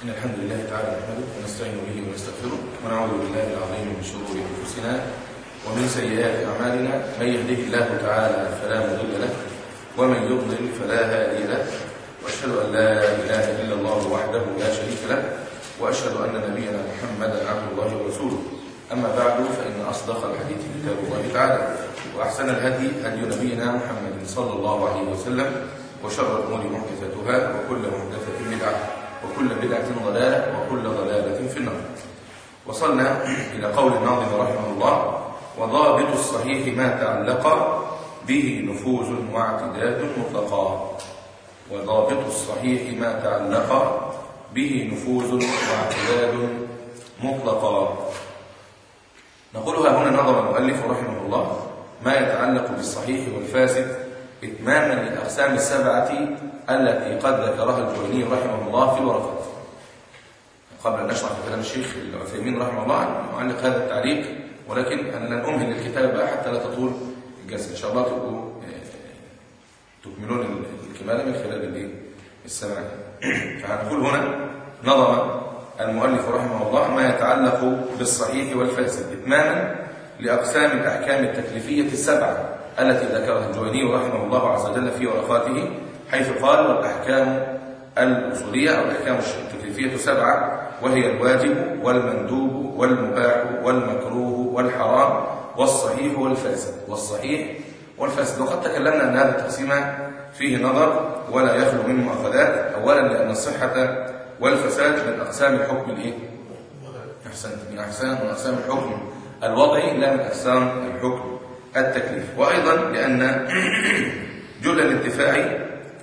إن الحمد لله تعالى نحمده ونستعين به ونستغفره ونعوذ بالله العظيم من شرور أنفسنا ومن سيئات أعمالنا من يهده الله تعالى فلا مضل له ومن يضلل فلا هادي له وأشهد أن لا إله إلا الله وحده لا شريك له وأشهد أن نبينا محمدا عبد الله ورسوله أما بعد فإن أصدق الحديث كتاب الله تعالى وأحسن الهدي هدي نبينا محمد صلى الله عليه وسلم وشر الأمور محدثاتها وكل محدثة بدعة وكل بدعة ضلالة وكل ضلالة في النار وصلنا إلى قول الناظم رحمه الله وضابط الصحيح ما تعلق به نفوذ واعتداد مطلقا وضابط الصحيح ما تعلق به نفوذ واعتداد مطلقا نقولها هنا نظم المؤلف رحمه الله ما يتعلق بالصحيح والفاسد إتماما للأقسام السبعة التي قد ذكرها الجويني رحمه الله في الورقات قبل أن نشرح كلام الشيخ العثيمين رحمه الله نعلق هذا التعليق ولكن أنا لن أمهل الكتاب بقى حتى لا تطول الجلسة إن شاء الله تبقوا تكملون الكمالة من خلال الايه السماع فهنقول هنا نظم المؤلف رحمه الله ما يتعلق بالصحيح والفاسد إتماما لأقسام الأحكام التكليفية السبعة التي ذكرها الجويني رحمه الله عز وجل في ورقاته حيث قال والأحكام الأصولية أو الأحكام التكليفية سبعة وهي الواجب والمندوب والمباح والمكروه والحرام والصحيح والفاسد والصحيح والفاسد وقد تكلمنا أن هذا التقسيم فيه نظر ولا يخلو من مؤاخذات أولا لأن الصحة والفساد من أقسام الحكم الإيه؟ أحسنت من أقسام من أقسام الحكم الوضعي لا من أقسام الحكم التكليف وأيضا لأن جل الانتفاع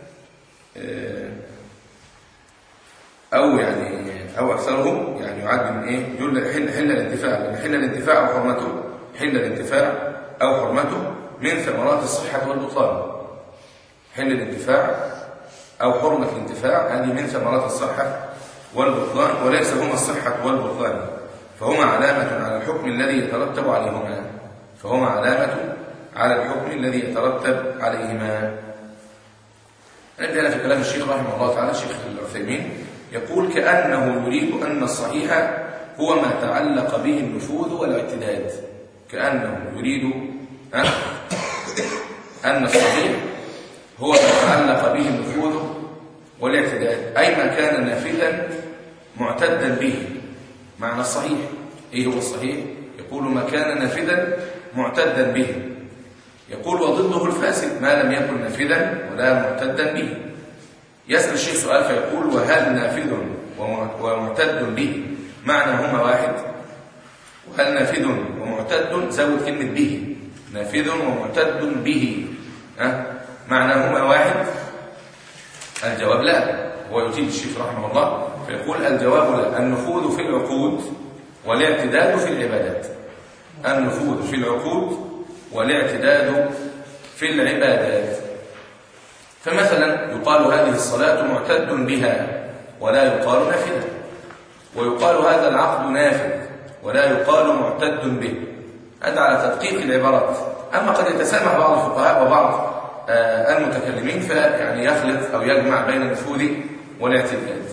أو يعني أو أكثره يعني يعد من إيه جل حل, حل الانتفاع لأن حل الانتفاع أو حرمته حل الانتفاع أو حرمته من ثمرات الصحة والبطلان حل الانتفاع أو حرمة الانتفاع هذه من ثمرات الصحة والبطلان وليس هما الصحة والبطلان فهما علامة على الحكم الذي يترتب عليهما فهما علامة على الحكم الذي يترتب عليهما نبدأ في كلام الشيخ رحمه الله تعالى الشيخ العثيمين يقول كأنه يريد أن الصحيح هو ما تعلق به النفوذ والاعتداد كأنه يريد أن الصحيح هو ما تعلق به النفوذ والاعتداد أي ما كان نافذا معتدا به معنى الصحيح إيه هو الصحيح يقول ما كان نافذا معتدا به يقول وضده الفاسد ما لم يكن نافذا ولا معتدا به يسأل الشيخ سؤال فيقول وهل نافذ ومعتد به معنى هما واحد وهل نافذ ومعتد زود كلمة به نافذ ومعتد به أه؟ معنى هما واحد الجواب لا هو يجيب الشيخ رحمه الله فيقول الجواب لا النفوذ في العقود والاعتداد في العبادات النفوذ في العقود والاعتداد في العبادات فمثلا يقال هذه الصلاة معتد بها ولا يقال نافذة ويقال هذا العقد نافذ ولا يقال معتد به هذا على تدقيق العبارات أما قد يتسامح بعض الفقهاء وبعض آه المتكلمين فيعني يخلط أو يجمع بين النفوذ والاعتداد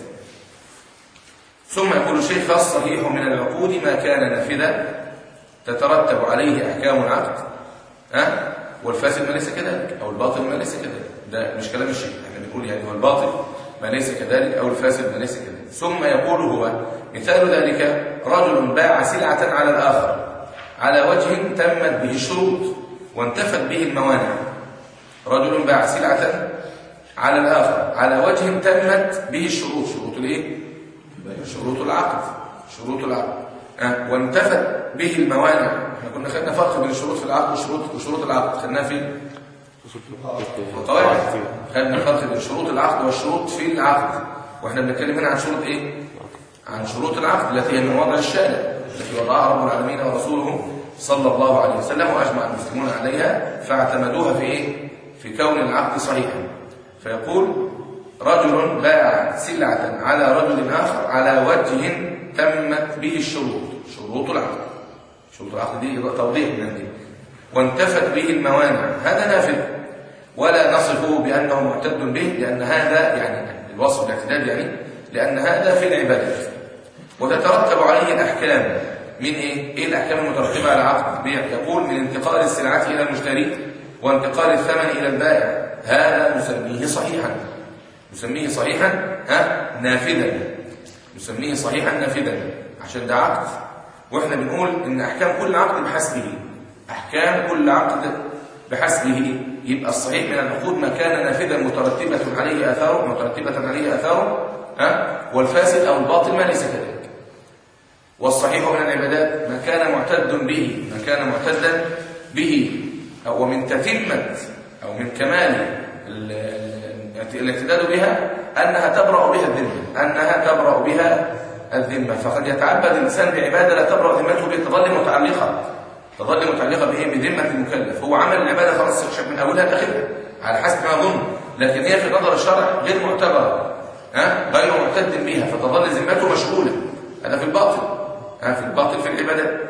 ثم يقول الشيخ فالصحيح من العقود ما كان نافذا تترتب عليه أحكام العقد ها والفاسد ما ليس كذلك أو الباطل ما ليس كذلك ده مش كلام الشيخ احنا بنقول يعني هو الباطل ما ليس كذلك أو الفاسد ما ليس كذلك ثم يقول هو مثال ذلك رجل باع سلعة على الآخر على وجه تمت به الشروط وانتفت به الموانع رجل باع سلعة على الآخر على وجه تمت به الشروط شروط الايه شروط العقد شروط العقد أه؟ وانتفت به الموانع احنا كنا خدنا فرق بين الشروط في العقد وشروط وشروط العقد خدناه في القواعد خدنا فرق بين شروط العقد والشروط في العقد واحنا بنتكلم هنا عن شروط ايه عن شروط العقد التي هي من وضع الشارع التي وضعها رب العالمين ورسوله صلى الله عليه وسلم واجمع المسلمون عليها فاعتمدوها في ايه في كون العقد صحيحا فيقول رجل باع سلعة على رجل آخر على وجه تمت به الشروط شروط العقد شروط العقد دي توضيح من عندي وانتفت به الموانع هذا نافذ ولا نصفه بأنه معتد به لأن هذا يعني الوصف الاعتداد يعني لأن هذا في العبادة وتترتب عليه الأحكام من إيه؟ إيه الأحكام المترتبة على عقد البيع؟ يقول من انتقال السلعة إلى المشتري وانتقال الثمن إلى البائع هذا نسميه صحيحا نسميه صحيحا ها نافذا نسميه صحيحا نافذا عشان ده عقد واحنا بنقول ان احكام كل عقد بحسبه احكام كل عقد بحسبه يبقى الصحيح من العقود ما كان نافذا مترتبة عليه آثاره مترتبة عليه آثاره ها والفاسد أو الباطل ما ليس كذلك والصحيح من العبادات ما كان معتد به ما كان معتدا به أو من تتمة أو من كمال ال- ال- الاعتداد بها أنها تبرأ بها الذمة أنها تبرأ بها الذمة فقد يتعبد الإنسان بعبادة لا تبرأ ذمته به تظل متعلقة تظل متعلقة بإيه؟ بذمة المكلف هو عمل العبادة خلاص يخشى من أولها لآخرها على حسب ما أظن لكن هي في نظر الشرع غير معتبرة ها؟ غير معتد بها فتظل ذمته مشغولة هذا في الباطل ها؟ في الباطل في العبادات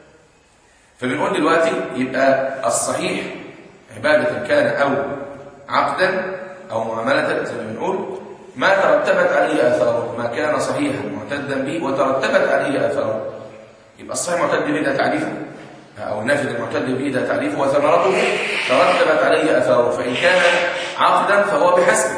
فبنقول دلوقتي يبقى الصحيح عبادة كان أو عقدا أو معاملة زي ما بنقول ما ترتبت عليه آثاره ما كان صحيحا معتدا به وترتبت عليه آثاره يبقى الصحيح معتد به ده تعريفه أو النافذ المعتد به ده تعريفه وثمرته ترتبت عليه آثاره فإن كان عقدا فهو بحسبه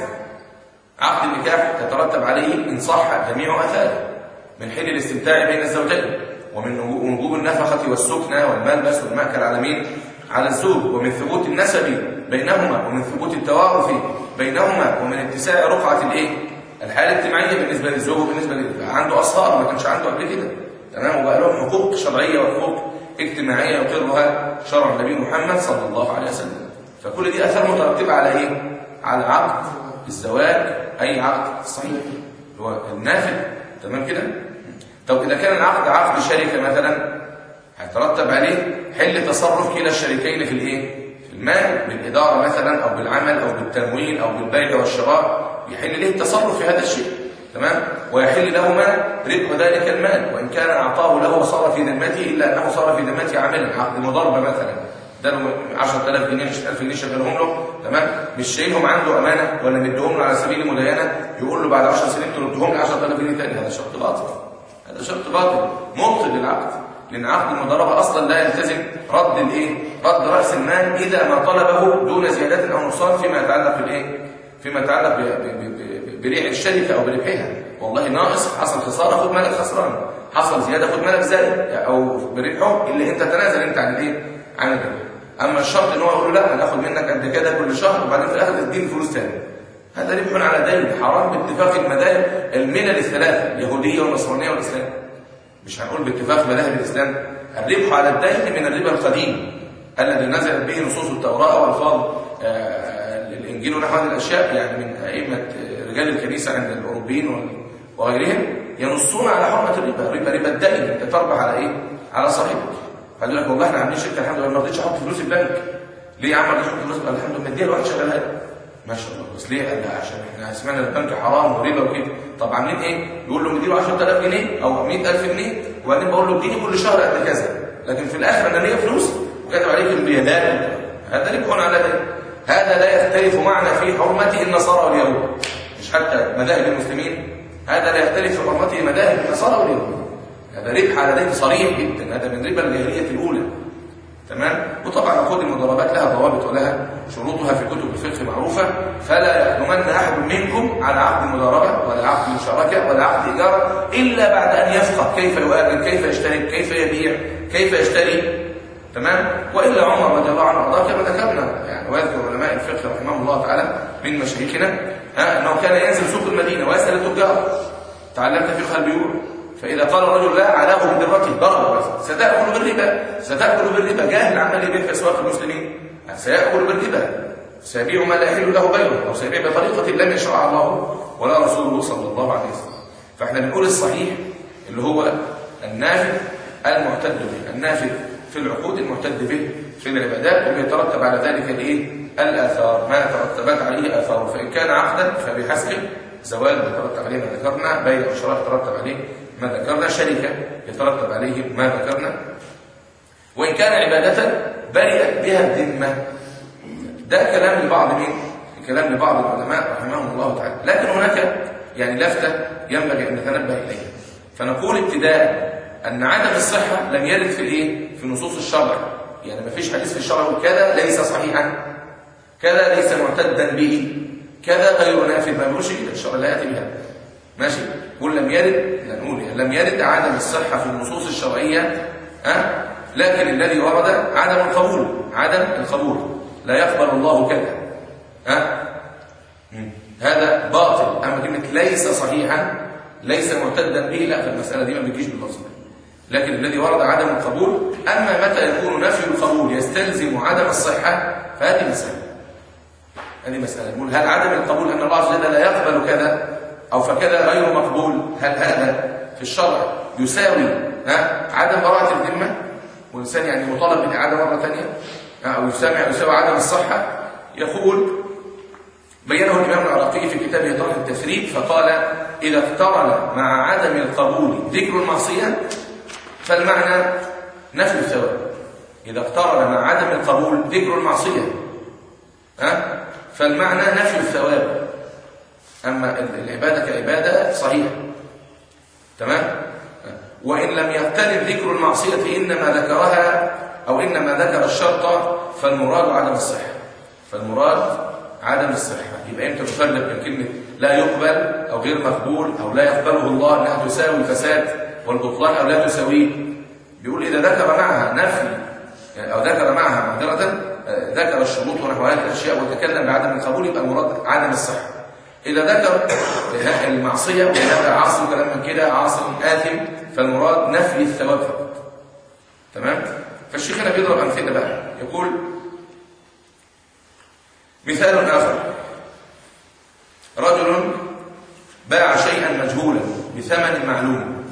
عقد النكاح تترتب عليه إن صح جميع آثاره من حين الاستمتاع بين الزوجين ومن وجوب النفقة والسكنة والملبس والمأكل على مين؟ على الزوج ومن ثبوت النسب بينهما ومن ثبوت التوارث بينهما ومن اتساع رقعة الايه؟ الحالة الاجتماعية بالنسبة للزوج وبالنسبة لل عنده أصهار ما كانش عنده قبل كده تمام وبقى لهم حقوق شرعية وحقوق اجتماعية يقرها شرع النبي محمد صلى الله عليه وسلم فكل دي أثار مترتبة على إيه؟ على عقد الزواج أي عقد صحيح اللي هو النافذ تمام كده؟ طب إذا كان العقد عقد شركة مثلا هيترتب عليه حل تصرف كلا الشريكين في الإيه؟ في المال بالإدارة مثلا أو بالعمل أو بالتمويل أو بالبيع والشراء يحل له التصرف في هذا الشيء تمام ويحل لهما ربح ذلك المال وإن كان أعطاه له وصار في ذمته إلا أنه صار في ذمته عاملا عقد مضاربة مثلا ده له 10000 جنيه 20000 جنيه شغلهم له تمام مش شايلهم عنده امانه ولا مديهم له على سبيل المداينه يقول له بعد 10 سنين تردهم لي 10000 جنيه تاني هذا شرط باطل هذا شرط باطل مبطل للعقد لان عقد المضاربه اصلا لا يلتزم رد الايه رد راس المال اذا ما طلبه دون زياده او نقصان فيما يتعلق بالايه فيما يتعلق ب- ب- ب- ب- بريع الشركه او بربحها والله ناقص حصل خساره خد مالك خسران حصل زياده خد مالك زائد او بربحه اللي انت تنازل انت عن الايه عن الربح اما الشرط ان هو يقول له لا هناخد منك قد كده كل شهر وبعدين في الاخر تديني فلوس تاني هذا ربح على دين حرام باتفاق المذاهب الملل الثلاثه اليهوديه والنصرانيه والاسلام مش هنقول باتفاق مذاهب الاسلام الربح على الدين من الربا القديم الذي نزلت به نصوص التوراه والفاظ آه، الانجيل ونحو هذه الاشياء يعني من ائمه آه، رجال الكنيسه عند الاوروبيين وال- وغيرهم ينصون على حرمه الربا ربا ربا الدين انت تربح على ايه على صاحبك قال لك والله احنا عاملين شركه الحمد لله ما رضيتش احط فلوس في البنك ليه يا عم ما رضيتش احط فلوس قال الحمد لله مديها لواحد شغالها لي. ما شاء الله بس ليه قال لا عشان احنا سمعنا البنك حرام وربا وكده طب عاملين ايه يقول له مديله 10000 جنيه او 100000 جنيه وبعدين بقول له اديني كل شهر قد كذا لكن في الاخر انا ليا فلوس وكاتب عليك البيادات هذا ربح على ده هذا لا يختلف معنا في حرمته النصارى واليهود مش حتى مذاهب المسلمين هذا لا يختلف في حرمته مذاهب النصارى واليهود هذا ربح على دين صريح جدا هذا من ربا الجاهليه الاولى تمام وطبعا عقود المضاربات لها ضوابط ولها شروطها في كتب الفقه معروفه فلا يحكمن احد منكم على عقد المضاربه ولا عقد مشاركه ولا عقد ايجار الا بعد ان يفقه كيف يؤجر كيف يشتري كيف يبيع كيف يشتري تمام والا عمر رضي الله عنه وارضاه كما ذكرنا يعني ويذكر علماء الفقه رحمهم الله تعالى من مشايخنا ها انه كان ينزل سوق المدينه ويسال التجار تعلمت فقه البيوع فإذا قال الرجل لا علاه بدرته ضرب ستأكل بالربا ستأكل بالربا جاهل عمال يبيع في أسواق المسلمين سيأكل بالربا سيبيع ما لا يحل له بيعه أو سيبيع بطريقة لم يشرعها الله ولا رسوله صلى الله عليه وسلم فاحنا بنقول الصحيح اللي هو النافذ المعتد به النافذ في العقود المعتد به في العبادات ويترتب على ذلك الايه الآثار ما ترتبت عليه آثار فإن كان عقدا فبحسبه زواج يترتب عليه ما ذكرنا بيع وشراء يترتب عليه ما ذكرنا شركة يترتب عليه ما ذكرنا وإن كان عبادة برئت بها الذمة ده كلام لبعض مين؟ كلام لبعض العلماء رحمهم الله تعالى لكن هناك يعني لفتة ينبغي أن نتنبه إليها فنقول ابتداء أن عدم الصحة لم يرد في الإيه؟ في نصوص الشرع يعني ما فيش حديث في الشرع يقول كذا ليس صحيحا كذا ليس معتدا به كذا غير نافذ ما بيقولش كده الشرع لا يأتي بها ماشي قل لم يرد نقول يعني لم يرد عدم الصحة في النصوص الشرعية ها لكن الذي ورد عدم القبول عدم القبول لا يقبل الله كذا ها هذا باطل اما كلمه ليس صحيحا ليس معتدا به لا فالمساله دي ما بتجيش باللفظ لكن الذي ورد عدم القبول اما متى يكون نفي القبول يستلزم عدم الصحه فهذه مساله هذه مساله نقول هل عدم القبول ان الله عز وجل لا يقبل كذا او فكذا غير مقبول هل هذا في الشرع يساوي ها عدم براءه الذمه والإنسان يعني مطالب بالإعادة مرة ثانية أو يسامع يساوي عدم الصحة يقول بينه الإمام العراقي في كتابه طرح التفريد فقال إذا اقترن مع عدم القبول ذكر المعصية فالمعنى نفي الثواب إذا اقترن مع عدم القبول ذكر المعصية ها فالمعنى نفي الثواب أما العبادة كعبادة صحيحة تمام وإن لم يقترن ذكر المعصية إنما ذكرها أو إنما ذكر الشرط فالمراد عدم الصحة فالمراد عدم الصحة يبقى أنت تفرق بين كلمة لا يقبل أو غير مقبول أو لا يقبله الله أنها تساوي الفساد والبطلان أو لا تساويه بيقول إذا ذكر معها نفي يعني أو ذكر معها معذرة ذكر الشروط ونحو هذه الأشياء وتكلم بعدم القبول يبقى المراد عدم الصحة إذا ذكر المعصية وهذا عاصم كلام من كده عاصم آثم فالمراد نفي الثواب فقط تمام فالشيخ هنا بيضرب أمثلة بقى يقول مثال آخر رجل باع شيئا مجهولا بثمن معلوم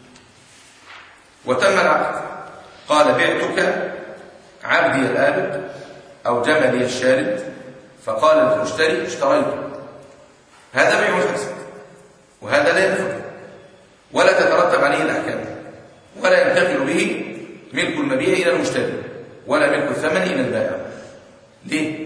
وتم العقد قال بعتك عبدي الآبد أو جملي الشارد فقال المشتري اشتريته هذا بيع فاسد وهذا لا ينفع ولا تترتب عليه الأحكام ولا ينتقل به ملك المبيع إلى المشتري ولا ملك الثمن إلى البائع ليه؟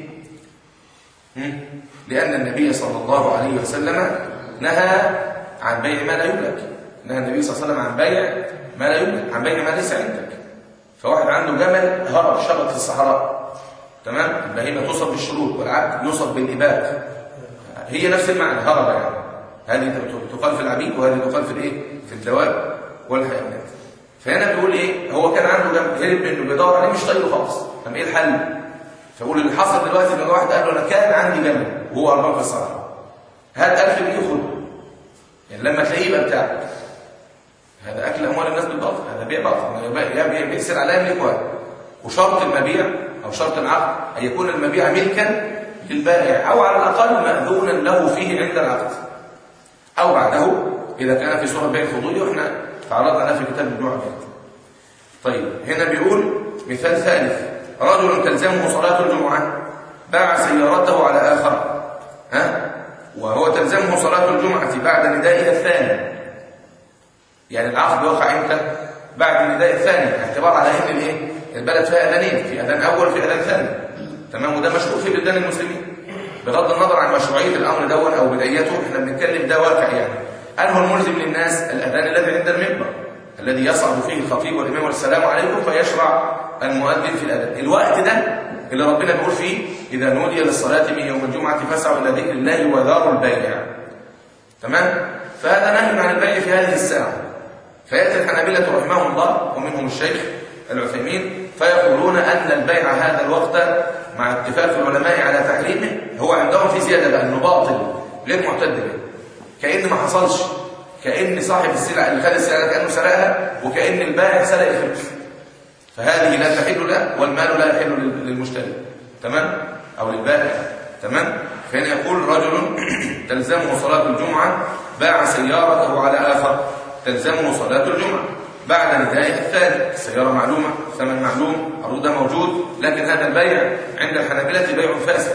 لأن النبي صلى الله عليه وسلم نهى عن بيع ما لا يملك نهى النبي صلى الله عليه وسلم عن بيع ما لا يملك عن بيع ما ليس عندك فواحد عنده جمل هرب شبط في الصحراء تمام البهيمه تصب بالشروط والعبد يصب بالإباد هي نفس المعنى هرب يعني هذه تقال في العبيد وهذه تقال في الايه في الدواب والحيوانات فهنا بيقول ايه هو كان عنده جنب هرب منه بيدور عليه مش طايله خالص طب ايه الحل فيقول اللي حصل دلوقتي ان واحد قال له انا كان عندي جمل وهو هربان في الصحراء هات 1000 جنيه خده يعني لما تلاقيه يبقى بتاعك هذا اكل اموال الناس بالباطل هذا بيع باطل يا بيسر عليها ملك وشرط المبيع او شرط العقد ان يكون المبيع ملكا للبائع او على الاقل ماذونا له فيه عند العقد او بعده اذا كان في صوره بيع الفضولي واحنا تعرضنا عليه في كتاب البيوع والعقد طيب هنا بيقول مثال ثالث رجل تلزمه صلاه الجمعه باع سيارته على اخر ها وهو تلزمه صلاه الجمعه بعد ندائها الثاني يعني العقد يوقع امتى بعد النداء الثاني اعتبار على ان الايه البلد فيها اذانين في اذان اول وفي اذان ثاني تمام وده مشهور في بلدان المسلمين بغض النظر عن مشروعيه الامر دون او بدايته احنا بنتكلم ده واقع يعني انه الملزم للناس الاذان الذي عند المنبر الذي يصعد فيه الخطيب والامام والسلام عليكم فيشرع المؤذن في الاذان الوقت ده اللي ربنا بيقول فيه اذا نودي للصلاه من يوم الجمعه فاسعوا الى ذكر الله وذاروا البيع تمام فهذا نهي عن البيع في هذه الساعه فياتي الحنابله رحمهم الله ومنهم الشيخ العثيمين فيقولون ان البيع هذا الوقت مع اتفاق العلماء على تحريمه هو عندهم في زياده بقى انه باطل غير معتد به كان ما حصلش كان صاحب السلعه اللي خد السلعه كانه سرقها وكان البائع سرق الفلوس فهذه لا تحل له والمال لا يحل للمشتري تمام او للبائع تمام فهنا يقول رجل تلزمه صلاه الجمعه باع سيارته على اخر تلزمه صلاه الجمعه بعد نداء الثاني السيارة معلومة ثمن معلوم عروض ده موجود لكن هذا البيع عند الحنابلة بيع فاسد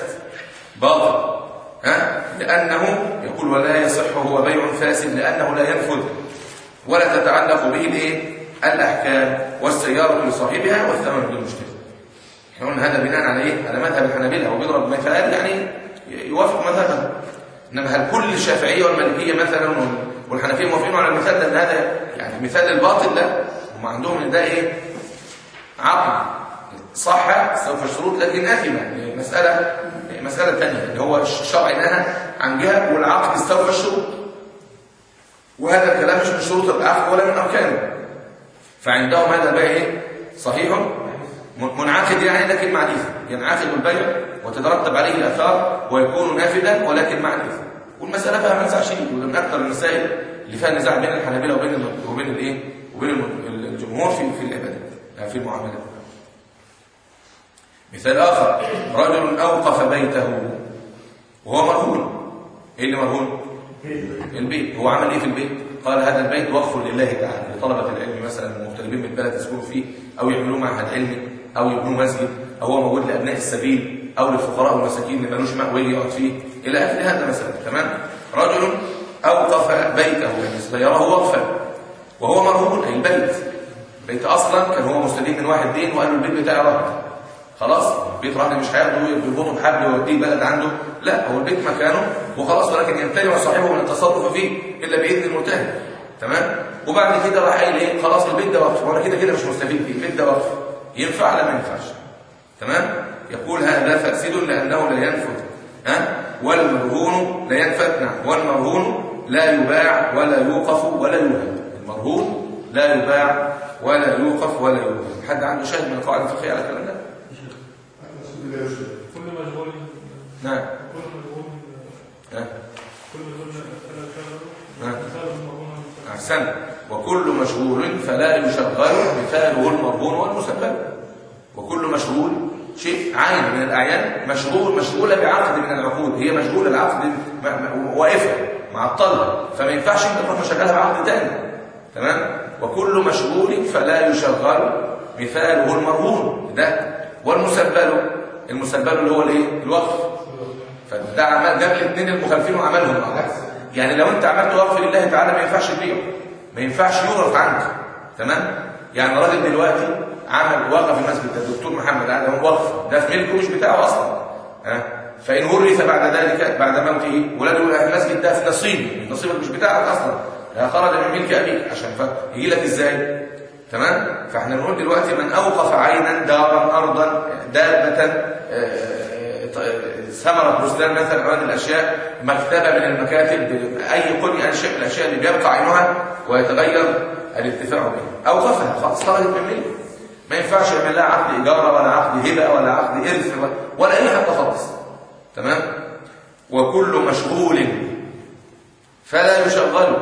باطل ها لأنه يقول ولا يصح هو بيع فاسد لأنه لا ينفذ ولا تتعلق به الايه الأحكام والسيارة لصاحبها والثمن للمشتري احنا قلنا هذا بناء على ايه على مذهب الحنابلة هو بيضرب مثال يعني يوافق مذهبه انما هل كل الشافعيه والمالكيه مثلا وال- والحنفيه موافقين على المثال ده ان هذا يعني مثال الباطل لا هم عندهم ان ده ايه عقل صح استوفى الشروط لكن اثمه مساله مساله ثانيه اللي هو الشرع نهى عن جهه والعقل استوفى الشروط وهذا الكلام مش من شروط العقد ولا من اركانه فعندهم هذا البيع ايه صحيح م- منعقد يعني لكن مع الاثم ينعقد البيع وتترتب عليه الاثار ويكون نافذا ولكن مع الاثم والمساله فيها نزاع شديد وده من اكثر المسائل اللي فيها نزاع بين الحنابلة وبين ال- وبين الايه وبين الم- الجمهور في في العبادات يعني في المعاملات مثال اخر رجل اوقف بيته وهو مرهون ايه اللي مرهون البيت هو عمل ايه في البيت قال هذا البيت وقف لله تعالى لطلبه العلم مثلا المغتربين من البلد يسكنوا فيه او يعملوه معهد علمي او يبنوا مسجد او هو موجود لابناء السبيل او للفقراء والمساكين اللي ملوش مأوى يقعد فيه الى اخر هذا مثلا تمام رجل اوقف بيته يعني سيره وقفا وهو مرهون اي البيت البيت اصلا كان هو مستدين من واحد دين وقال له البيت بتاعي رهن خلاص بيت رهن مش هياخده يربطه بحبل ويوديه بلد عنده لا هو البيت مكانه وخلاص ولكن يمتنع صاحبه من التصرف فيه الا باذن المرتهن تمام وبعد كده راح قايل ايه خلاص البيت ده وقف وانا كده كده مش مستفيد بيه البيت ده وقف ينفع لا ما ينفعش تمام يقول هذا فاسد لانه لا ينفذ ها والمرهون لا ينفذ نعم والمرهون لا يباع ولا يوقف ولا يوهب المرهون لا يباع ولا يوقف ولا يوهب حد عنده شاهد من القواعد الفقهيه على الكلام ده كل مشغول نعم كل مشغول ها كل مشغول فلا نعم. يشغل مثال المرهون أحسن وكل مشغول فلا يشغل مثاله المرهون والمسبب وكل مشغول شيء عين من الأعيان مشغول مشغولة بعقد من العقود هي مشغولة العقد م- م- واقفة معطلة فما ينفعش انت تروح مشغلها بعقد تاني تمام وكل مشغول فلا يشغل مثاله المرهون ده والمسبل المسبل اللي هو الايه الوقف فده عمل جاب الاثنين المخالفين وعملهم مع بعض يعني لو انت عملت وقف لله تعالى ما ينفعش تبيعه ما ينفعش يورث عنك تمام يعني راجل دلوقتي عمل وقف المسجد ده الدكتور محمد قال وقف ده في ملكه مش بتاعه اصلا ها فان ورث بعد ذلك بعد موته ولاده يقول المسجد ده في نصيبي نصيبك مش بتاعك اصلا ده خرج من ملك ابيك عشان يجي لك ازاي تمام فاحنا نقول دلوقتي من اوقف عينا دارا ارضا دابه آه، ثمرة بستان مثلا هذه الأشياء مكتبة من المكاتب أي قل أي شيء من الأشياء اللي بيبقى عينها ويتغير الانتفاع بها أوقفها خلاص خرجت من ملك ما ينفعش يعمل لها عقد إيجار ولا عقد هبة ولا عقد إرث ولا- ولا أي حاجة خالص تمام وكل مشغول فلا يشغل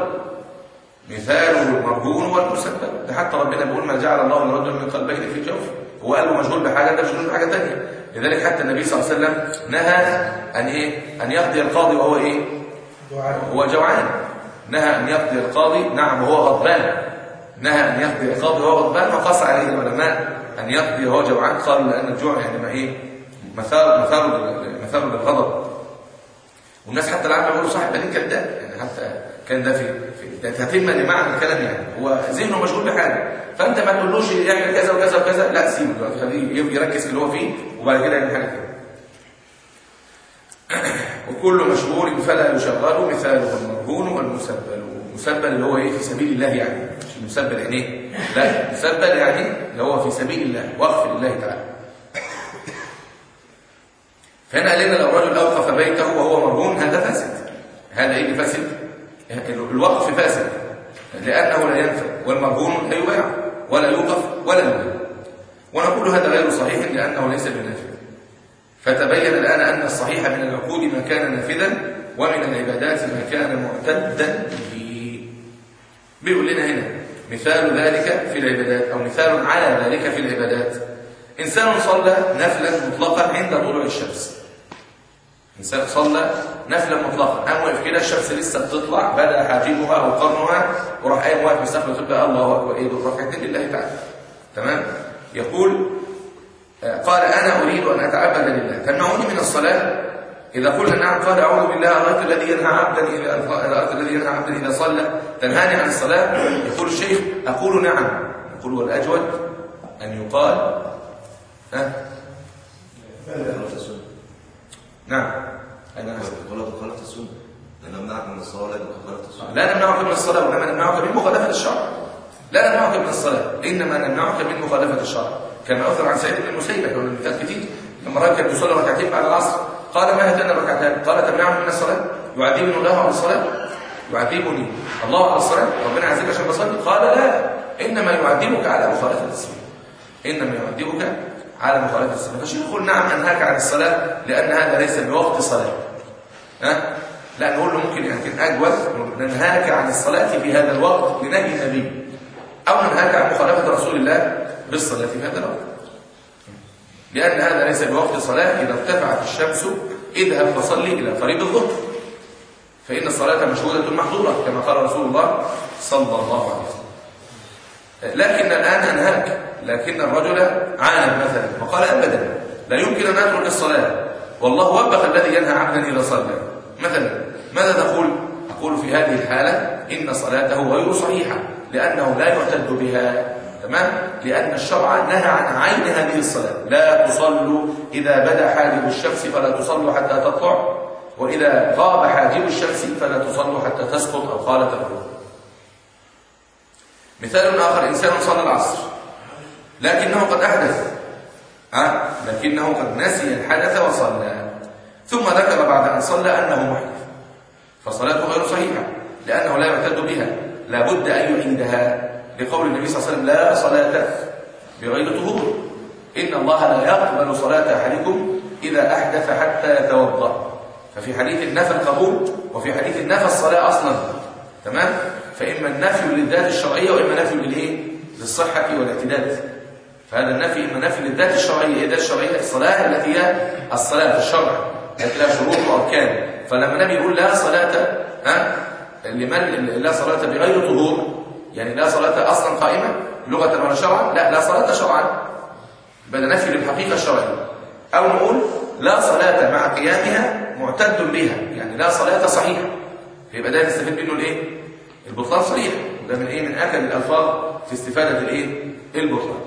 مثاله المرهون والمسبب ده حتى ربنا بيقول ما جعل الله لرجل من قلبين في جوفه هو قال له مشغول بحاجه ده مشغول بحاجه ثانيه لذلك حتى النبي صلى الله عليه وسلم نهى ان ايه ان يقضي القاضي وهو ايه هو جوعان نهى ان يقضي القاضي نعم وهو غضبان نهى ان يقضي القاضي وهو غضبان وقص عليه العلماء ان يقضي وهو جوعان قالوا لان الجوع يعني ما ايه مثار مثار مثار للغضب والناس حتى العامة بيقولوا صاحب بالين كذاب يعني حتى كان ده في, في ده تتمة لمعنى الكلام يعني هو ذهنه مشغول بحاجة فأنت ما تقولوش يعمل كذا وكذا وكذا لا سيبه دلوقتي خليه يركز في اللي هو فيه وبعد كده يعمل حاجة كده وكل مشغول فلا يشغل مثاله المرهون والمسبل المسبل اللي هو ايه في سبيل الله يعني مش المسبل يعني ايه لا المسبل يعني اللي هو في سبيل الله وقف لله تعالى فهنا قال لنا لو رجل اوقف بيته وهو مرهون هذا فاسد هذا ايه اللي فاسد الوقف فاسد لانه لا ينفع والمرهون لا يباع ولا يوقف ولا يباع ونقول هذا غير صحيح لانه ليس بنافذ فتبين الان ان الصحيح من العقود ما كان نافذا ومن العبادات ما كان معتدا به بيقول لنا هنا مثال ذلك في العبادات او مثال على ذلك في العبادات انسان صلى نفلا مطلقا عند طلوع الشمس إنسان صلى نفلا مطلقا قام واقف كده الشمس لسه بتطلع بدا حاجبها او قرنها وراح قايم واقف مستقبل تبقى الله اكبر ايه دول ركعتين لله تعالى تمام يقول آه، قال انا اريد ان اتعبد لله تمنعوني من الصلاه اذا قلنا نعم قال اعوذ بالله ارايت الذي ينهى عبدا اذا ارايت الذي ينهى عبدا اذا صلى تنهاني عن الصلاه يقول الشيخ اقول نعم يقول والاجود ان يقال ها خالف السنة نعم انا أسف. غلط خالف السنة نمنعك من الصلاة لكن خالفت السنة لا نمنعك من الصلاة وإنما نمنعك من مخالفة الشرع لا نمنعك من الصلاة إنما نمنعك من مخالفة الشرع كما أثر عن سيد بن المسيب كان المثال كتير لما رجل كان يصلي ركعتين بعد العصر قال ما هاتان الركعتان قال تمنعني من الصلاة يعذبني الله على الصلاة يعذبني الله على الصلاة ربنا يعذبك عشان بصلي قال لا إنما يعذبك على مخالفة السنة إنما يعذبك على مخالفة السنة فالشيخ يقول نعم أنهاك عن الصلاة لأن هذا ليس بوقت صلاة ها؟ لا نقول له ممكن يمكن أجوز ننهاك عن الصلاة في هذا الوقت لنهي النبي أو ننهاك عن مخالفة رسول الله بالصلاة في هذا الوقت لأن هذا ليس بوقت صلاة إذا ارتفعت الشمس اذهب فصلي إلى قريب الظهر فإن الصلاة مشهودة محظورة كما قال رسول الله صلى الله عليه وسلم لكن الآن أنهاك لكن الرجل عانى مثلا وقال أبدا لا يمكن أن أترك الصلاة والله وبخ الذي ينهى عبدا إذا صلى مثلا ماذا تقول؟ أقول في هذه الحالة إن صلاته غير صحيحة لأنه لا يعتد بها تمام؟ لأن الشرع نهى عن عين هذه الصلاة لا تصلوا إذا بدا حاجب الشمس فلا تصلوا حتى تطلع وإذا غاب حاجب الشمس فلا تصلوا حتى تسقط أو قالت الروح مثال آخر إنسان صلى العصر لكنه قد أحدث أه؟ لكنه قد نسي الحدث وصلى ثم ذكر بعد أن صلى أنه محدث فصلاته غير صحيحة لأنه لا يعتد بها لا بد أن يعيدها لقول النبي صلى الله عليه وسلم لا صلاة بغير طهور إن الله لا يقبل صلاة أحدكم إذا أحدث حتى يتوضأ ففي حديث النفى القبول وفي حديث النفى الصلاة أصلا تمام فإما النفي للذات الشرعية وإما نفي للإيه للصحة والاعتداد فهذا النفي إما نفي للذات الشرعية إيه الذات الشرعية الصلاة التي هي الصلاة في الشرع التي لها شروط وأركان فلما النبي يقول لا صلاة ها لمن لا صلاة بغير طهور يعني لا صلاة أصلا قائمة لغة ولا شرعا لا لا صلاة شرعا بل نفي للحقيقة الشرعية أو نقول لا صلاة مع قيامها معتد بها يعني لا صلاة صحيحة فيبقى ده نستفيد منه الايه البطلان صريح وده من ايه من اكل الالفاظ في استفادة الايه البطلان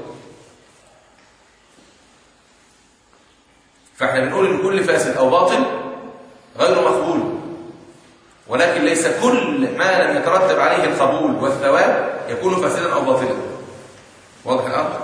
فاحنا بنقول ان كل فاسد او باطل غير مقبول ولكن ليس كل ما لم يترتب عليه القبول والثواب يكون فاسدا او باطلا واضح الامر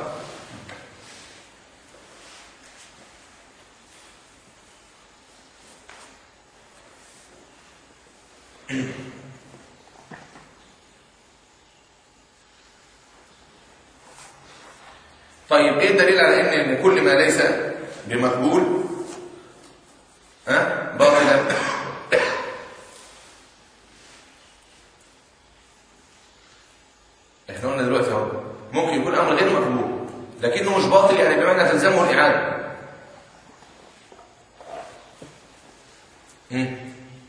طيب ايه الدليل على ان إن كل ما ليس بمقبول ها باطلا احنا قلنا دلوقتي اهو ممكن يكون امر غير مقبول لكنه مش باطل يعني بمعنى تلزمه الاعاده مم.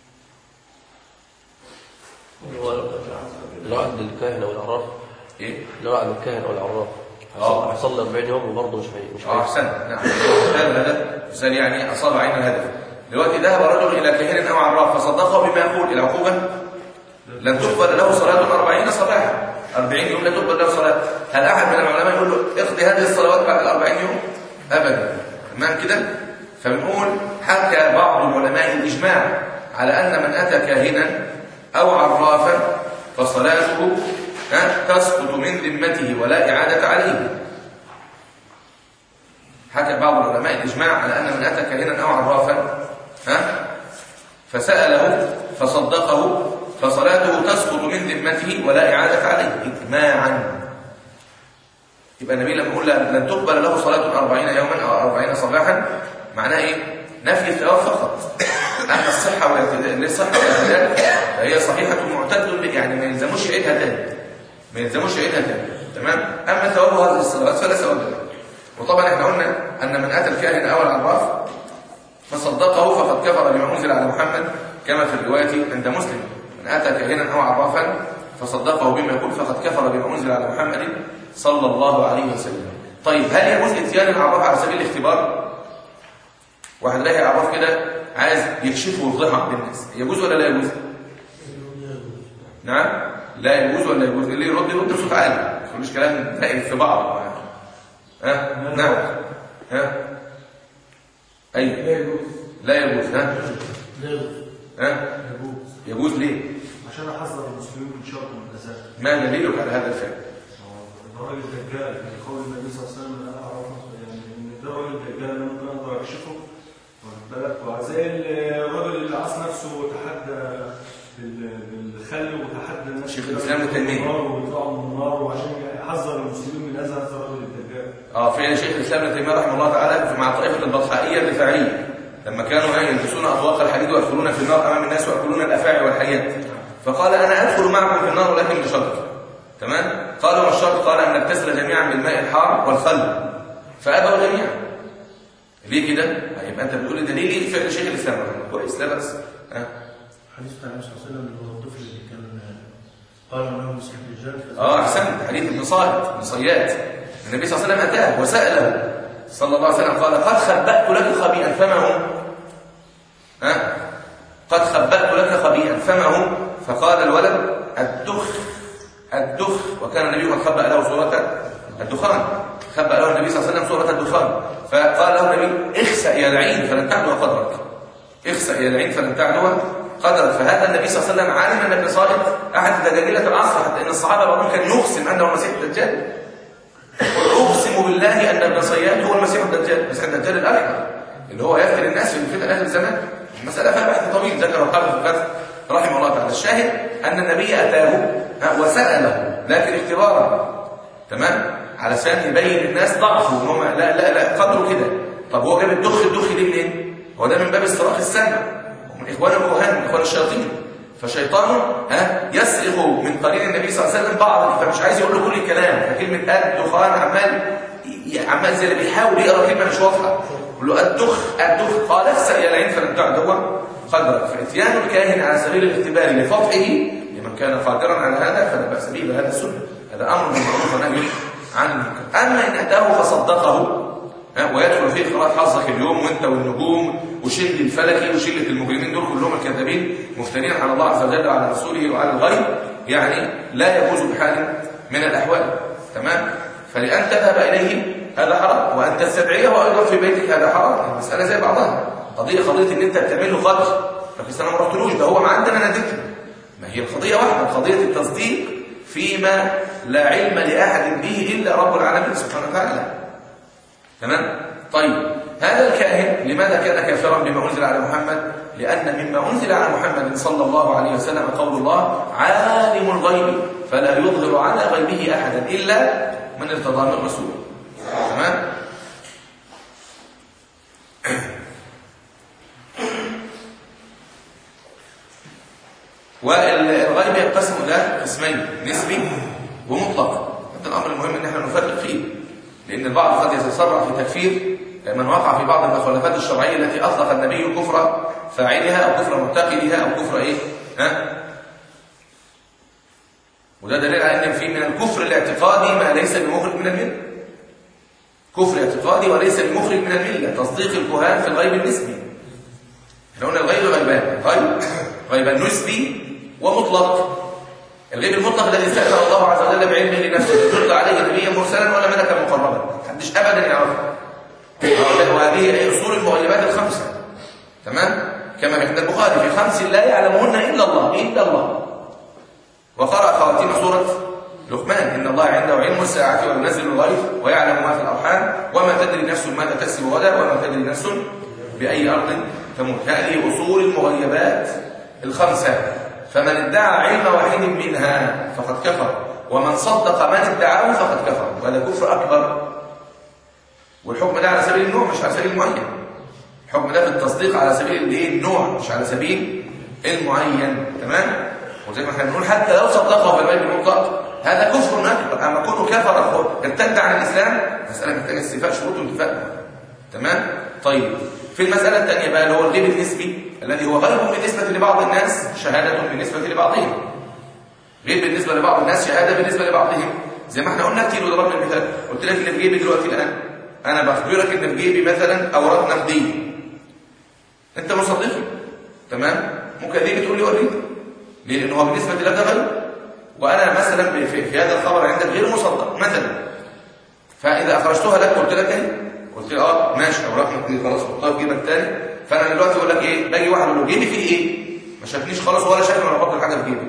هو الوعد للكاهن او العراف ايه الوعد للكاهن او العراف آه. هيصلي 40 يوم وبرضه مش هي مش اه هي احسنت نعم مثال الهدف مثال يعني اصاب عين الهدف دلوقتي ذهب رجل الى كاهن او عراف فصدقه بما يقول العقوبه لن تقبل له صلاه 40 صباحا 40 يوم لا تقبل له صلاه هل احد من العلماء يقول له اقضي هذه الصلوات بعد ال 40 يوم ابدا تمام كده فبنقول حكى بعض العلماء الاجماع على ان من اتى كاهنا او عرافا فصلاته ها، تسقط من ذمته ولا اعاده عليه حكى بعض العلماء الإجماع على أن من أتى كاهنا أو عرافا ها فسأله فصدقه فصلاته تسقط من ذمته ولا إعادة عليه إجماعا يبقى النبي لما يقول لن تقبل له صلاة أربعين يوما أو أربعين صباحا معناه إيه؟ نفي الثواب فقط أما الصحة والاعتدال للصحة والاعتدال فهي صحيحة معتد به يعني ما يلزموش يعيدها تاني ما يلزموش يعيدها تاني تمام أما ثواب هذه الصلوات فلا ثواب لها وطبعا احنا قلنا ان من اتى الكاهن او العراف فصدقه فقد كفر بما انزل على محمد كما في الروايه عند مسلم من اتى كاهنا او عرافا فصدقه بما يقول فقد كفر بما انزل على محمد صلى الله عليه وسلم طيب هل يجوز اتيان العراف على سبيل الاختبار واحد لاقي عراف كده عايز يكشفه ويفضحه عند الناس يجوز ولا لا يجوز نعم لا يجوز ولا يجوز اللي يرد يرد بصوت عالي ما تقولوش كلام دائم في بعض ها نعم ها اي لا يجوز لا يجوز ها لا يجوز ها يجوز يجوز ليه عشان احذر المسلمين من شر النساء ما دليلك على هذا الفعل الراجل الدجال من قول النبي صلى الله عليه وسلم انا اعرف يعني ان ده راجل الدجال انا ممكن اقدر اكشفه واخد بالك وزي الراجل اللي عاص نفسه وتحدى بال- بالخل وتحدى الناس شيخ الإسلام ابن تيمية. النار ويطلعوا من النار وعشان يحذر المسلمين من هذا هذا الرجل الدجال اه في شيخ الاسلام ابن تيميه رحمه الله تعالى مع طائفه البطحائيه الدفاعيه لما كانوا إيه يلبسون اطواق الحديد ويدخلون في النار امام الناس وياكلون الافاعي والحيات فقال انا ادخل معكم في النار ولكن بشرط تمام قالوا ما الشرط قال ان نغتسل جميعا بالماء الحار والخل فابوا جميعا ليه كده يبقى انت بتقول ده ليه فعل شيخ الاسلام رحمه الله كويس لا بس ها حديث بتاع النبي صلى الله عليه وسلم اللي هو الطفل اللي كان قال انه مسيح الدجال اه احسنت حديث ابن صائد ابن صياد النبي صلى الله عليه وسلم اتاه وساله صلى الله عليه وسلم قال قد خبأت لك خبيئا فما هو ها قد خبأت لك خبيئا فما هو فقال الولد الدخ الدخ وكان النبي قد خبأ له سورة الدخان خبأ له النبي صلى الله عليه وسلم سورة الدخان فقال له النبي اخسأ يا لعين فلن تعدو قدرك اخسأ يا لعين فلن تعدو قدرك فهذا النبي صلى الله عليه وسلم علم ان ابن صائد احد دجاجله العصر حتى ان الصحابه بعضهم كان يقسم انه المسيح الدجال اقسم بالله ان ابن صياد هو المسيح الدجال المسيح الدجال الاكبر اللي هو يفتن الناس في فتن اهل الزمان المساله فيها بحث طويل ذكره الحافظ في الفتح رحمه الله تعالى الشاهد ان النبي اتاه ها، وساله لكن اختبارا تمام علشان يبين الناس ضعفه ان هم لا لا لا قدروا كده طب هو جاب الدخ الدخ دي منين هو ده من باب استراق السمع ومن اخوان الكهان من اخوان الشياطين فشيطانه ها يسرق من قرين النبي صلى الله عليه وسلم بعض فمش عايز يقول له كل الكلام فكلمه الدخان عمال ي- عمال زي اللي بيحاول يقرا كلمه مش واضحه يقول له الدخ الدخ قال اخسأ يا العين فلم تعد هو قدرك فاتيان الكاهن على سبيل الاختبار لفتحه لمن كان قادرا على هذا فلا باس به بهذا السنه هذا امر بالمعروف ونهي عن المنكر اما ان اتاه فصدقه ها، ويدخل فيه قراءة حظك اليوم وانت والنجوم وشل الفلكي وشلة المجرمين دول كلهم الكذابين مفترين على الله عز وجل وعلى رسوله وعلى الغيب يعني لا يجوز بحال من الأحوال تمام فلأن تذهب إليه هذا حرام وأن تستدعيه أيضا في بيتك هذا حرام المسألة زي بعضها قضية قضية إن أنت بتعمل له قتل لكن أنا ما رحتلوش ده هو ما عندنا نادته ما هي القضية واحدة قضية التصديق فيما لا علم لأحد به إلا رب العالمين سبحانه وتعالى تمام طيب هذا الكاهن لماذا كان كافرا بما انزل على محمد لان مما انزل على محمد صلى الله عليه وسلم قول الله عالم الغيب فلا يظهر على غيبه احدا الا من ارتضى من رسول تمام والغيب ينقسم الى قسمين نسبي ومطلق هذا الامر المهم ان احنا نفرق فيه لأن البعض قد يتسرع في تكفير من وقع في بعض المخالفات الشرعية التي أطلق النبي كفر فاعلها أو كفر مرتكبها أو كفر إيه؟ ها؟ وده دليل على أن في من الكفر الاعتقادي ما ليس بمخرج من الملة كفر اعتقادي وليس بمخرج من الملة تصديق الكهان في الغيب النسبي احنا قلنا الغيب غيبان غيب غيبان نسبي ومطلق الغيب المطلق الذي استأثر الله عز وجل بعلمه لنفسه يطلق عليه نبيا مرسلا ولا ملكا مقربا محدش ابدا يعرفه وهذه اصول المغيبات الخمسه تمام كما عند البخاري في خمس لا يعلمهن الا الله الا الله وقرأ خواتيم سورة لقمان إن الله عنده علم الساعة وينزل الغيث ويعلم ما في الأرحام وما تدري نفس ماذا تكسب غدا وما تدري نفس بأي أرض تموت هذه أصول المغيبات الخمسة فمن ادعى علم واحد منها فقد كفر ومن صدق من ادعاه فقد كفر وهذا كفر أكبر والحكم ده على سبيل النوع مش على سبيل المعين الحكم ده في التصديق على سبيل الايه النوع مش على سبيل المعين تمام وزي ما احنا بنقول حتى لو صدقه في الغيب المطلق هذا كفر اكبر اما كونه كفر ارتد عن الاسلام مساله محتاجه استيفاء شروط وانتفاء تمام طيب في المساله الثانيه بقى اللي هو الغيب النسبي الذي هو غيب بالنسبه لبعض الناس شهاده بالنسبه لبعضهم غيب بالنسبه لبعض الناس شهاده بالنسبه لبعضهم زي ما احنا قلنا كتير وضربنا المثال قلت لك ان في جيبي دلوقتي الان انا بخبرك ان في جيبي مثلا اوراق نقديه انت مصدقي تمام ممكن تيجي تقول لي وريني ليه لان هو بالنسبه لك ده غير وانا مثلا في, في هذا الخبر عندك غير مصدق مثلا فاذا اخرجتها لك قلت لك ايه قلت لي اه ماشي اوراق نقديه خلاص حطها في جيبك تاني فانا دلوقتي اقول لك ايه باجي واحد اقول له جيبي فيه ايه ما شافنيش خالص ولا شافني ولا بحط الحاجه في جيبي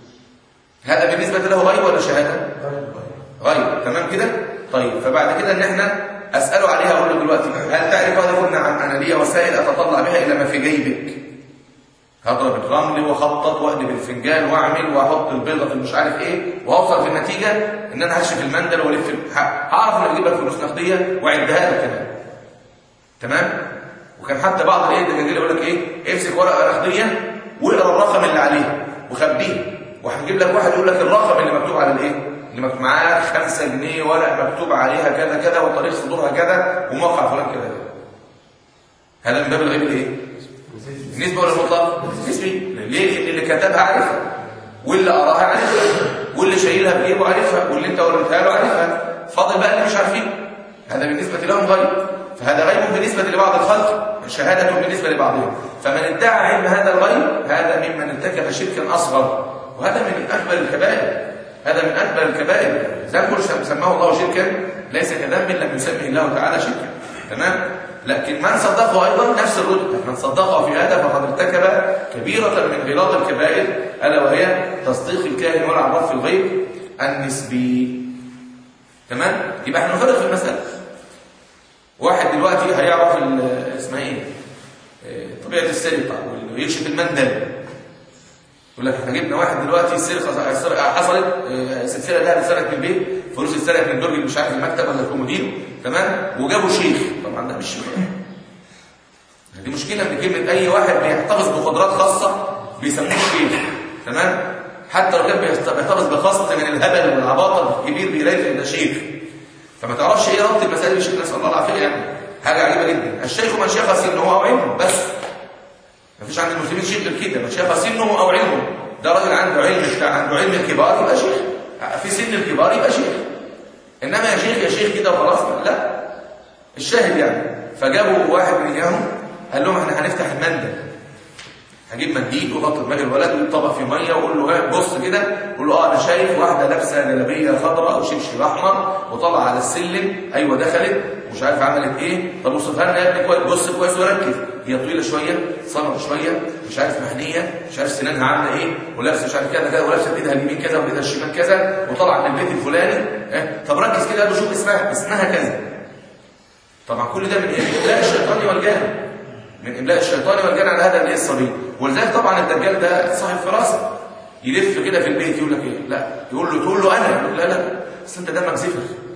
هذا بالنسبه له غيب ولا شهاده غيب تمام كده طيب فبعد كده ان احنا اساله عليها اقول له دلوقتي هل تعرف هذا قلنا عن انا لي وسائل اتطلع بها الى ما في جيبك هضرب الرمل واخطط واقلب الفنجان واعمل واحط البيضه في مش عارف ايه واوصل في النتيجه ان انا هكشف المندل والف ال- ه- هعرف ان اجيب لك فلوس نقديه واعدها لك كمان تمام وكان حتى بعض الايه الدجاجيل يقول لك ايه امسك ورقه نقديه واقرا الرقم اللي عليه وخبيه وهنجيب لك واحد يقول لك الرقم اللي مكتوب على الايه اللي مكتوب معاه 5 جنيه ورقه مكتوب عليها كذا كذا وتاريخ صدورها كذا وموقع فلان كذا كذا هذا من باب الغيب الايه نسبة ولا مطلق؟ نسبي ليه؟ لأن اللي كتبها عارفها واللي قراها عارفها واللي شايلها بجيبه عارفها واللي انت وريتها له عارفها فاضل بقى اللي مش عارفين هذا بالنسبة لهم غيب فهذا غيب بالنسبة لبعض الخلق شهادة بالنسبة لبعضهم فمن ادعى علم هذا الغيب هذا ممن ارتكب شركا أصغر وهذا من أكبر الكبائر هذا من أكبر الكبائر ذنب سماه الله شركا ليس كذنب لم يسمه الله تعالى شركا تمام لكن من صدقه أيضا نفس الرتبة من صدقه في هذا فقد ارتكب كبيرة من غلاظ الكبائر ألا وهي تصديق الكاهن والعراف في الغيب النسبي تمام يبقى احنا نفرق في المسألة واحد دلوقتي هيعرف ال- اسمها ايه آه، طبيعة السرقة واللي يكشف المندل يقول لك احنا جبنا واحد دلوقتي السرقة السرقة حصلت آه، سلسلة ده اتسرقت من البيت فلوس اتسرقت من الدرج مش عارف المكتب ولا الكومودين تمام وجابوا شيخ طبعا ده مش شيخ دي مشكلة من كلمة أي واحد بيحتفظ بقدرات خاصة بيسموه شيخ تمام حتى لو كان بيحت- بيحتفظ بخاصة من الهبل والعباطة الكبير بيلاقي ده شيخ فما تعرفش ايه ربط المسائل بالشيخ نسأل الله العافية يعني حاجة عجيبة جدا الشيخ من شيخ سنه أو علمه بس ما فيش عند المسلمين شيخ غير كده من شيخ سنه أو علمه ده راجل عنده علم بتاع عنده علم الكبار يبقى شيخ في سن الكبار يبقى شيخ انما يا شيخ يا شيخ كده وخلاص لا الشاهد يعني فجابوا واحد من اياهم قال لهم احنا هنفتح المندل هجيب منديل وغطي دماغ الولد ويطبق فيه ميه واقول له ها بص كده قول له اه انا شايف واحده لابسه جلابيه خضراء وشبشب احمر وطالعه على السلم ايوه دخلت ومش عارف عملت ايه طب وصفها لنا يا ابني كويس بص كويس وركز هي طويله شويه صنعه شويه مش عارف محنيه مش عارف سنانها عامله ايه ولابسه مش عارف كذا كذا ولابسه بايدها اليمين كذا وبايدها الشمال كذا وطالعه من البيت الفلاني اه طب ركز كده قال له شوف اسمها اسمها كذا طبعا كل ده من ايه؟ املاء الشيطان والجهل من املاء الشيطان والجهل على هذا الايه الصبي ولذلك طبعا الدجال ده صاحب فراسه يلف كده في البيت يقول لك ايه لا يقول له تقول له انا يقول له لا لا بس انت دمك زفر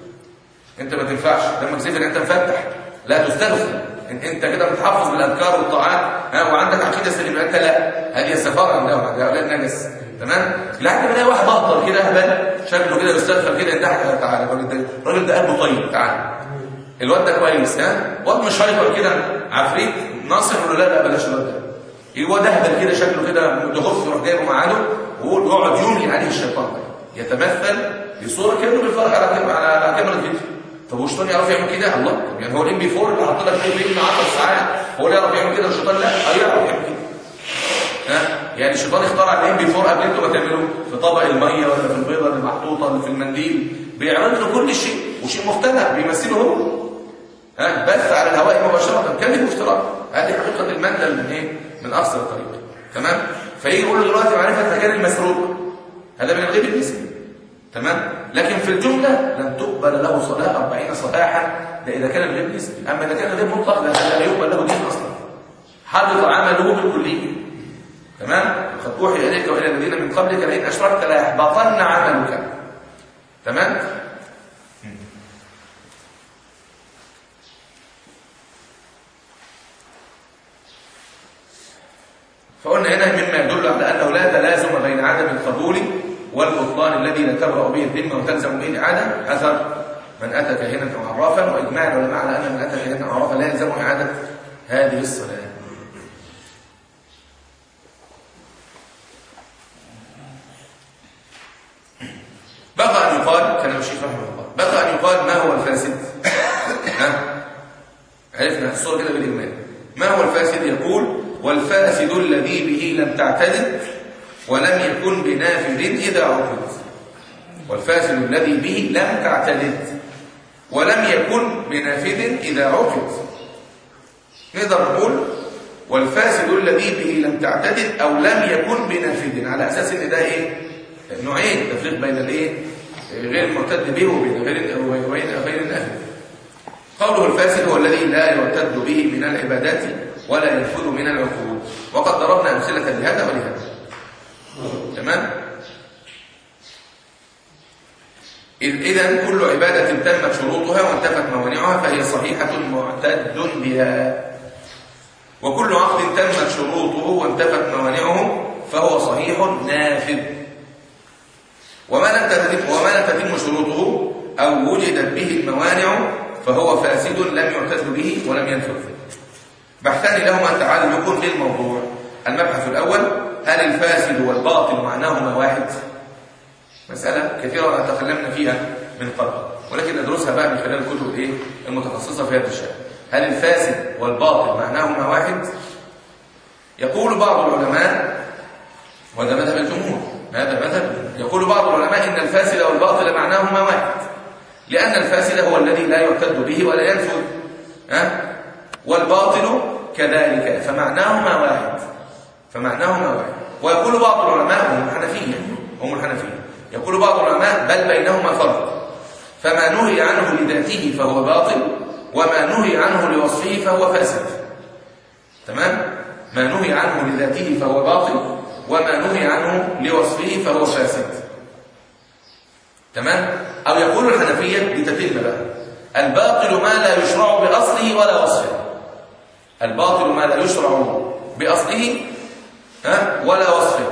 انت ما تنفعش دمك زفر انت مفتح لا تستغفر ان انت كده متحفظ بالاذكار والطاعات ها وعندك عقيده سليمه انت لا هذه السفاره عندهم عند هؤلاء النجس تمام لكن بلاقي واحد اهطل كده اهبل شكله كده يستغفر كده يضحك تعالى الراجل ده الراجل ده قلبه طيب تعالى الواد ده كويس ها واد مش هايبر كده عفريت ناصح يقول له لا لا بلاش الواد ده يبقى ده اهبل كده شكله كده متغف يروح جايبه ميعاده ويقعد يملي عليه الشيطان ده يتمثل بصوره كانه بيتفرج على كاميرا على كاميرا فيديو طب والشيطان يعرف يعمل كده الله طب يعني هو الام بي 4 اللي حاطط لك فيه فيلم 10 ساعات هو اللي يعرف يعمل كده الشيطان لا اه يعرف يعمل كده ها يعني الشيطان اخترع الام بي 4 قبل انتوا ما تعملوه في طبق الميه ولا في البيضه اللي محطوطه اللي في المنديل بيعرض له كل شيء وشيء مختلف بيمثله هو ها بث على الهواء مباشره كلمه افتراء هذه حقيقه المندل من ايه من اقصر الطريق تمام فيجي يقول له دلوقتي معرفه مكان المسروق هذا من الغيب النسبي تمام لكن في الجمله لن تقبل له صلاه 40 صباحا ده اذا كان الغيب نسبي اما اذا كان الغيب مطلق لا لا يقبل له دين اصلا حدث عمله بالكليه تمام قد اوحي اليك والى الذين من قبلك لئن اشركت ليحبطن عملك تمام فقلنا هنا مما يدل على انه لا تلازم بين عدم القبول والبطلان الذي لا تبرأ به الذمه وتلزم به الاعاده اثر من اتى كاهنا او عرافا واجماع العلماء على ان من اتى كاهنا او عرافا لا يلزم اعاده هذه الصلاه بقى ان يقال كلام الشيخ رحمه الله بقى ان يقال ما هو الفاسد ها عرفنا الصوره كده بالاجمال ما هو الفاسد يقول والفاسد الذي به لم تعتدد ولم يكن بنافذ إذا عقد والفاسد الذي به لم تعتدد ولم يكن بنافذ إذا عقد نقدر نقول والفاسد الذي به لم تعتدد او لم يكن بنافذ على اساس ان ده ايه نوعين تفريق بين الايه غير المعتد به وبين غير وبين غير النافذ قوله الفاسد هو الذي لا يعتد به من العبادات ولا ينفذ من العقود وقد ضربنا امثله لهذا ولهذا تمام إذا كل عبادة تمت شروطها وانتفت موانعها فهي صحيحة معتد بها وكل عقد تمت شروطه وانتفت موانعه فهو صحيح نافذ وما لم تتم وما لم تتم شروطه أو وجدت به الموانع فهو فاسد لم يعتد به ولم ينفذ بحثان لهما تعلق بالموضوع المبحث الأول هل الفاسد والباطل معناهما واحد؟ مسألة كثيرة تكلمنا فيها من قبل ولكن ندرسها بقى من خلال الكتب الايه المتخصصة في هذا الشأن هل الفاسد والباطل معناهما واحد يقول بعض العلماء وهذا مذهب الجمهور هذا مذهب يقول بعض العلماء ان الفاسد والباطل معناهما واحد لأن الفاسد هو الذي لا يعتد به ولا ينفذ ها والباطل كذلك فمعناهما واحد فمعناهما واحد ويقول بعض العلماء هم الحنفية هم الحنفية يقول بعض العلماء بل بينهما فرق فما نهي عنه لذاته فهو باطل وما نهي عنه لوصفه فهو فاسد تمام ما نهي عنه لذاته فهو باطل وما نهي عنه لوصفه فهو فاسد تمام او يقول الحنفيه لتتم بقى الباطل ما لا يشرع باصله ولا وصفه الباطل ما لا يشرع باصله ها ولا وصفه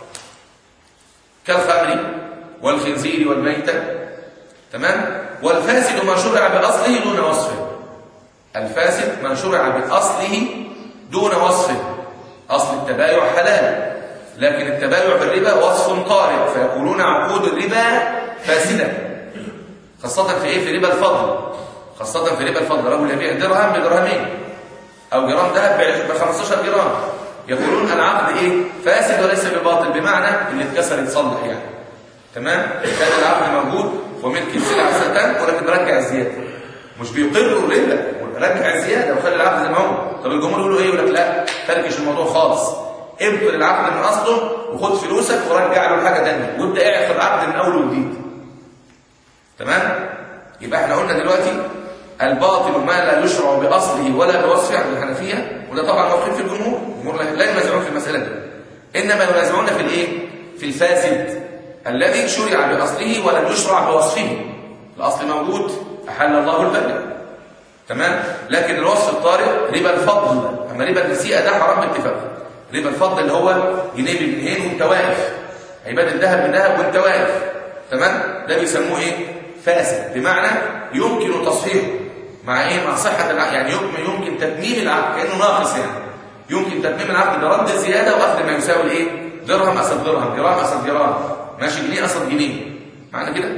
كالخمر والخنزير والميتة تمام والفاسد ما شرع بأصله دون وصفه الفاسد ما شرع بأصله دون وصفه أصل التبايع حلال لكن التبايع بالربا وصف طارئ فيقولون عقود الربا فاسدة خاصة في إيه في ربا الفضل خاصة في ربا الفضل رجل يبيع درهم بدرهمين أو جرام ذهب ب 15 جرام يقولون العقد إيه فاسد وليس بباطل بمعنى اللي اتكسر يتصلح يعني تمام كان العقد موجود وملك السلعه ستان ولكن رجع الزياده مش بيقروا الربا رجع الزياده وخلي العقد زي ما هو طب الجمهور يقولوا ايه يقول لك لا فركش الموضوع خالص ابطل العقد من اصله وخد فلوسك ورجع له حاجه ثانيه وابدا اعقد العقد من اول وجديد تمام يبقى احنا قلنا دلوقتي الباطل ما لا يشرع باصله ولا بوصفه عند الحنفيه وده طبعا موقف في الجمهور الجمهور لا ينازعون في المساله دي انما ينازعون في الايه في الفاسد الذي شرع بأصله ولم يشرع بوصفه الأصل موجود أحل الله البدع تمام لكن الوصف الطارئ ربا الفضل أما ربا النسيئة ده حرام باتفاق ربا الفضل اللي هو جنيه بجنيهين وانت واقف عباد الذهب بالذهب وانت واقف تمام ده بيسموه ايه فاسد بمعنى يمكن تصحيحه مع ايه مع صحة العقد يعني يمكن يمكن تتميم العقد كأنه ناقص يعني يمكن تتميم العقد برد الزيادة وأخذ ما يساوي ايه درهم أسد درهم جرام أسد جرام ماشي جنيه قصد جنيه معنى كده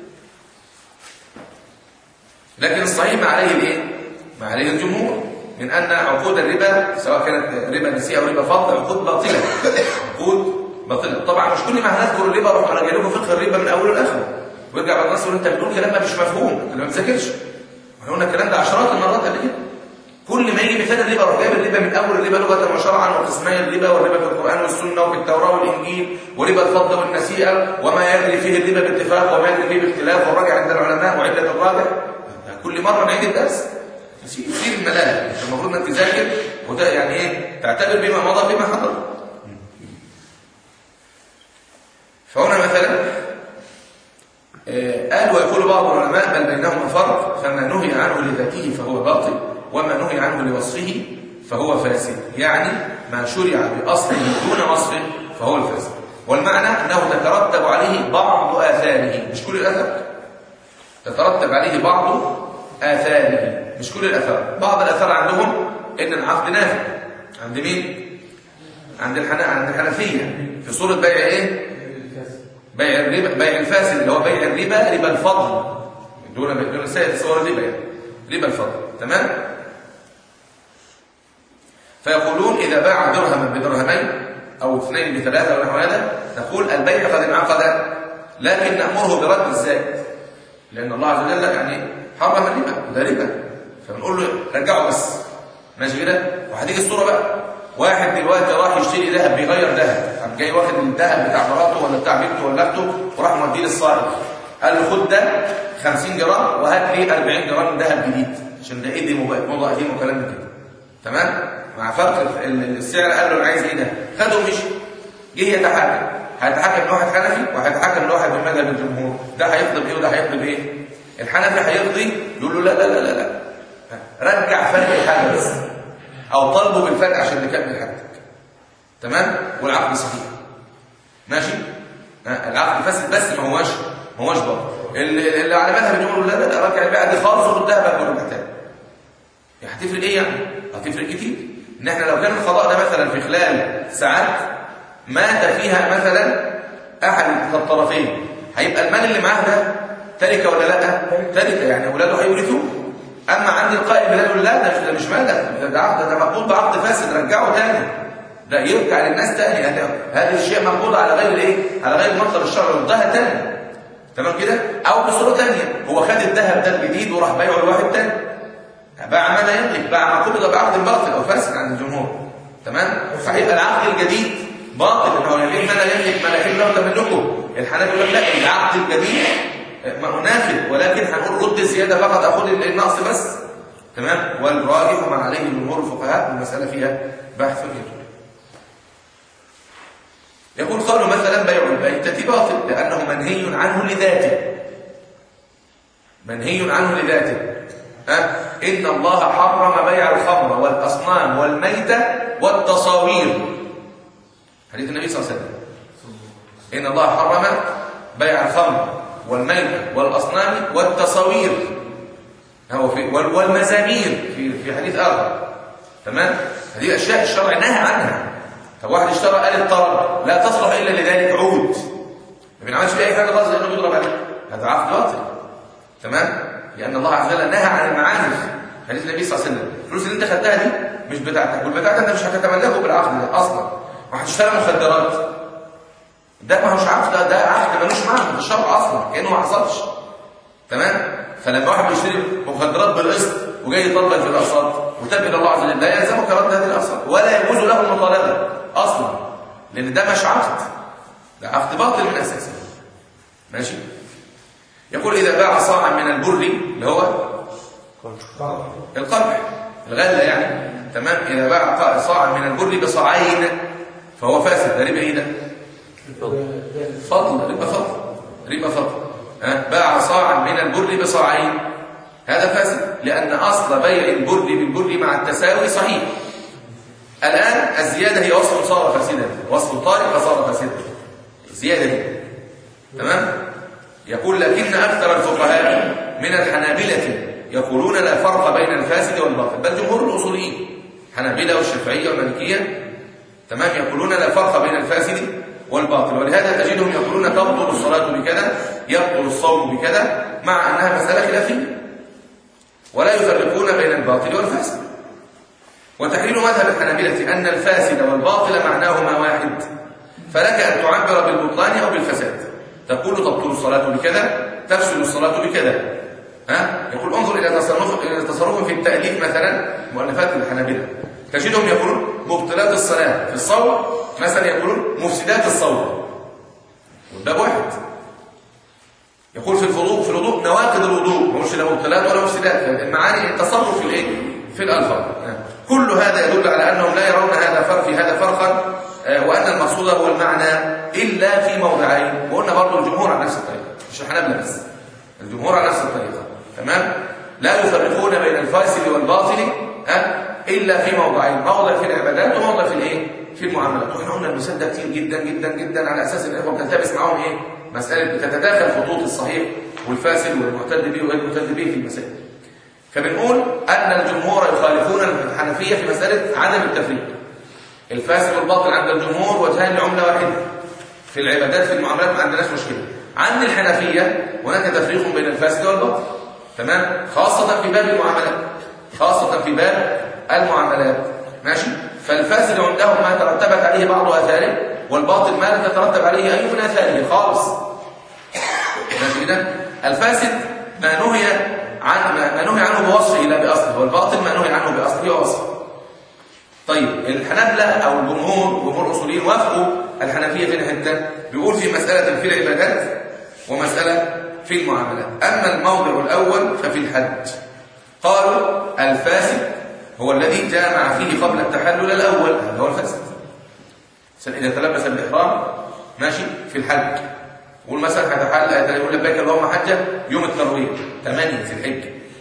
لكن الصحيح ما عليه الايه ما عليه الجمهور من ان عقود الربا سواء كانت ربا نسيئه او ربا فضل عقود باطله عقود باطله طبعا مش كل ما هنذكر الربا اروح اراجع لكم فقه الربا من اوله لاخره ويرجع بعد الناس يقول انت بتقول كلام مش مفهوم انت ما بتذاكرش احنا قلنا الكلام ده عشرات المرات قبل كده كل ما يجي مثال الربا اروح جايب الربا من اول الربا لغه وشرعا وقسمي الربا والربا في القران والسنه وفي التوراه والانجيل وربا الفضل والنسيئه وما يجري فيه الربا باتفاق وما يجري فيه باختلاف والراجع عند العلماء وعده الرابع كل مره نعيد الدرس كثير الملاهي المفروض انك تذاكر وده يعني ايه تعتبر بما مضى بما حضر فهنا مثلا قال ويقول بعض العلماء بل بينهما فرق فما نهي عنه لذاته فهو باطل وما نهي عنه لوصفه فهو فاسد يعني ما شرع بأصله دون وصفه فهو الفاسد والمعنى أنه تترتب عليه بعض آثاره مش كل الآثار تترتب عليه بعض آثاره مش كل الآثار بعض الآثار عندهم إن العقد نافع عند مين؟ عند الحنا... عند الحنفية في صورة بيع إيه؟ بيع الربا بيع الفاسد اللي هو بيع الربا ربا الفضل دون دون سائر صور الربا يعني ربا الفضل تمام؟ فيقولون إذا باع درهما بدرهمين أو اثنين بثلاثة ونحو هذا نقول البيع قد انعقد لكن نأمره برد الزائد لأن الله عز وجل يعني حرم الربا ده ربا فبنقول له رجعه بس ماشي كده وهتيجي الصورة بقى واحد دلوقتي راح يشتري ذهب بيغير ذهب قام جاي واخد الذهب بتاع مراته ولا بتاع بنته ولا اخته وراح موديه للصائغ قال له خد ده 50 جرام وهات لي 40 جرام ذهب جديد عشان ده قديم وبقت موضه قديم وكلام من كده تمام مع فرق ال- ال- السعر قال له انا عايز ايه ده خده ومشي جه يتحاكم هيتحاكم لواحد حنفي وهيتحاكم لواحد من مذهب الجمهور ده هيقضي بايه وده هيقضي بايه الحنفي هيقضي يقول له لا لا لا لا لا رجع فرق الحاجه بس او طالبه بالفرق عشان نكمل حاجتك تمام والعقد صحيح ماشي ها، العقد فاسد بس ما هوش ما هوش باطل اللي اللي على مذهب الجمهور لا لا لا رجع البيعه دي خالص وخد ذهب هتقول محتاج هتفرق ايه يعني هتفرق كتير ان احنا لو كان القضاء ده مثلا في خلال ساعات مات فيها مثلا احد الطرفين هيبقى المال اللي معاه ده تركه ولا لا تركه يعني اولاده هيورثوه اما عند القائل بلاد يقول لا ده مش ده مش مال ده ده عقد ده مقبول بعقد فاسد رجعه تاني ده يرجع للناس تاني يعني هذه الشيء مقبول على غير الايه على غير مصدر الشرع يردها تاني تمام كده او بصوره تانية هو خد الذهب ده الجديد وراح بايعه لواحد تاني باع ما لا يملك باع ما قبض بعقد باطل او فاسد عند الجمهور تمام فهيبقى العقد الجديد باطل ان هو يمين ما لا يملك ما لا يحل له تملكه الحنابلة يقول لك لا العقد الجديد ما هو نافذ ولكن هنقول رد الزياده فقط اخذ النقص بس تمام والراجح ما عليه جمهور الفقهاء المساله فيها بحث يطول يقول قالوا مثلا بيع الميتة باطل لأنه منهي عنه لذاته منهي عنه لذاته أه؟ إن الله حرم بيع الخمر والأصنام والميتة والتصاوير حديث النبي صلى الله عليه وسلم إن الله حرم بيع الخمر والميتة والأصنام والتصاوير هو في وال- والمزامير في في حديث آخر تمام هذه الأشياء الشرع نهى عنها طب واحد اشترى آلة طرب لا تصلح إلا لذلك عود ما بينعملش فيها أي حاجة غلط لأنه بيضرب عليه هذا عقد باطل تمام لأن الله عز وجل نهى عن المعازف حديث النبي صلى الله عليه وسلم الفلوس اللي انت خدتها دي مش بتاعتك والبتاع ده انت مش هتتملكه بالعقد ده اصلا وهتشتري مخدرات ده ما هوش عقد ده, ده عقد ملوش معنى في الشرع اصلا كانه ما حصلش تمام فلما واحد بيشتري مخدرات بالقسط وجاي يطلق في الاقساط وتاب الى الله عز وجل لا يلزمك رد هذه الاقساط ولا يجوز له المطالبه اصلا لان ده مش عقد ده عقد باطل من اساسه ماشي يقول اذا باع صاعا من البر اللي هو القمح الغله يعني تمام اذا باع قا- صاعا من البر بصاعين فهو فاسد ده ربا ايه ده فضل ربا فضل ربا فضل ها باع صاعا من البر بصاعين هذا فاسد لان اصل بيع البر بالبر مع التساوي صحيح الان الزياده هي وصف صار فاسدا وصف طارئ فصار فاسدا الزياده دي تمام يقول لكن اكثر الفقهاء من الحنابلة يقولون لا فرق بين الفاسد والباطل بل جمهور الاصوليين حنابلة والشافعية والمالكية تمام يقولون لا فرق بين الفاسد والباطل ولهذا تجدهم يقولون تبطل الصلاة بكذا يبطل الصوم بكذا مع انها مسألة خلافية ولا يفرقون بين الباطل والفاسد وتحليل مذهب الحنابلة أن الفاسد والباطل معناهما واحد فلك أن تعبر بالبطلان أو بالفساد تقول تبطل الصلاة بكذا تفسد الصلاة بكذا ها يقول انظر إلى تصرف إلى تصرف في التأليف مثلا مؤلفات الحنابلة تجدهم يقولون مبطلات الصلاة في الصوم مثلا يقولون مفسدات الصوم والباب واحد يقول في الوضوء في الوضوء نواقض الوضوء مش لا مبطلات ولا مفسدات المعاني التصرف في الايه في الالفاظ كل هذا يدل على انهم لا يرون هذا فرق في هذا فرقا آه، وان المقصود هو المعنى الا في موضعين وقلنا برضه الجمهور على نفس الطريقه مش الحنابلة بس الجمهور على نفس الطريقه تمام لا يفرقون بين الفاسد والباطل ها الا في موضعين موضع في العبادات وموضع في الايه في المعاملات واحنا قلنا المثال ده كتير جدا جدا جدا على اساس ان الاخوه بتلتبس معاهم ايه مساله بتتداخل خطوط الصحيح والفاسد والمعتد به وغير المعتد به في المسائل فبنقول ان الجمهور يخالفون الحنفيه في مساله عدم التفريق الفاسد والباطل عند الجمهور وجهان لعمله واحده في العبادات في المعاملات ما عندناش مشكله عند الحنفيه هناك تفريق بين الفاسد والباطل تمام خاصه في باب المعاملات خاصه في باب المعاملات ماشي فالفاسد عندهم ما ترتبت عليه بعض اثاره والباطل ما لا تترتب عليه اي من اثاره خالص ماشي كده الفاسد ما نهي عن ما ما نهي عنه بوصفه لا باصله والباطل ما نهي عنه باصله ووصفه طيب الحنابلة أو الجمهور جمهور الأصوليين وافقوا الحنفية في حتة بيقول في مسألة في العبادات ومسألة في المعاملات أما الموضع الأول ففي الحج قالوا الفاسد هو الذي جامع فيه قبل التحلل الأول هذا هو الفاسد عشان إذا تلبس بالإحرام ماشي في الحج يقول مثلا هتحل يقول لبيك اللهم حجة يوم الترويح 8 في الحج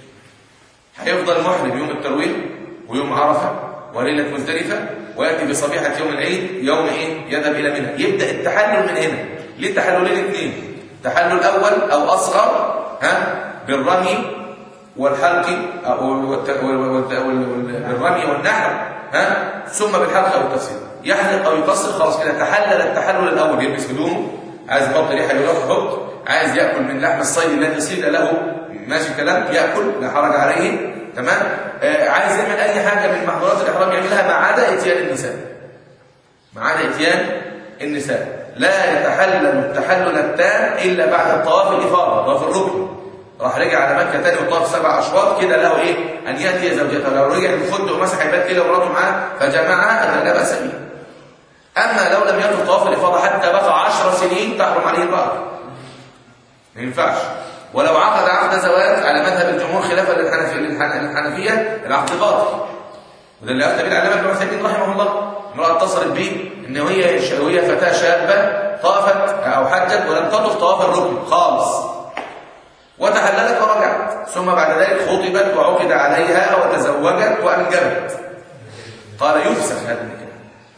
هيفضل محرم يوم الترويح ويوم عرفة وليلة مزدلفة ويأتي بصبيحة يوم العيد يوم إيه يذهب إلى منى يبدأ التحلل من هنا ليه التحللين اثنين تحلل أول أو أصغر ها بالرمي والحلق أو- والت- وال- وال- وال- بالرمي والنحر ها ثم بالحلق أو التفسير يحلق أو يقصر خلاص كده تحلل التحلل الأول يلبس هدومه عايز يحط ريحة يروح يحط عايز يأكل من لحم الصيد الذي صيد له ماشي الكلام يأكل لا حرج عليه تمام آه عايز يعمل أي حاجة من محظورات الإحرام يعملها ما عدا إتيان النساء ما عدا إتيان النساء لا يتحلل التحلل التام إلا بعد الطواف الإفاضة طواف الركن راح رجع على مكة تاني وطاف سبع أشواط كده له إيه أن يأتي زوجته لو رجع الفندق ومسح البيت كده ومراته معاه فجمعها هذا لا بأس به أما لو لم يكن طواف الإفاضة حتى بقى عشر سنين تحرم عليه البقر ما ينفعش ولو عقد عقد زواج على مذهب الجمهور خلافا للحنفية للحن- للحنفية العقد باطل وده اللي افتى به العلامه ابن عثيمين رحمه الله امراه اتصلت به ان هي ش- وهي فتاه شابه طافت او حجت ولم تطف طواف الركن خالص وتحللت ورجعت ثم بعد ذلك خطبت وعقد عليها وتزوجت وانجبت قال يفسخ هذا النكاح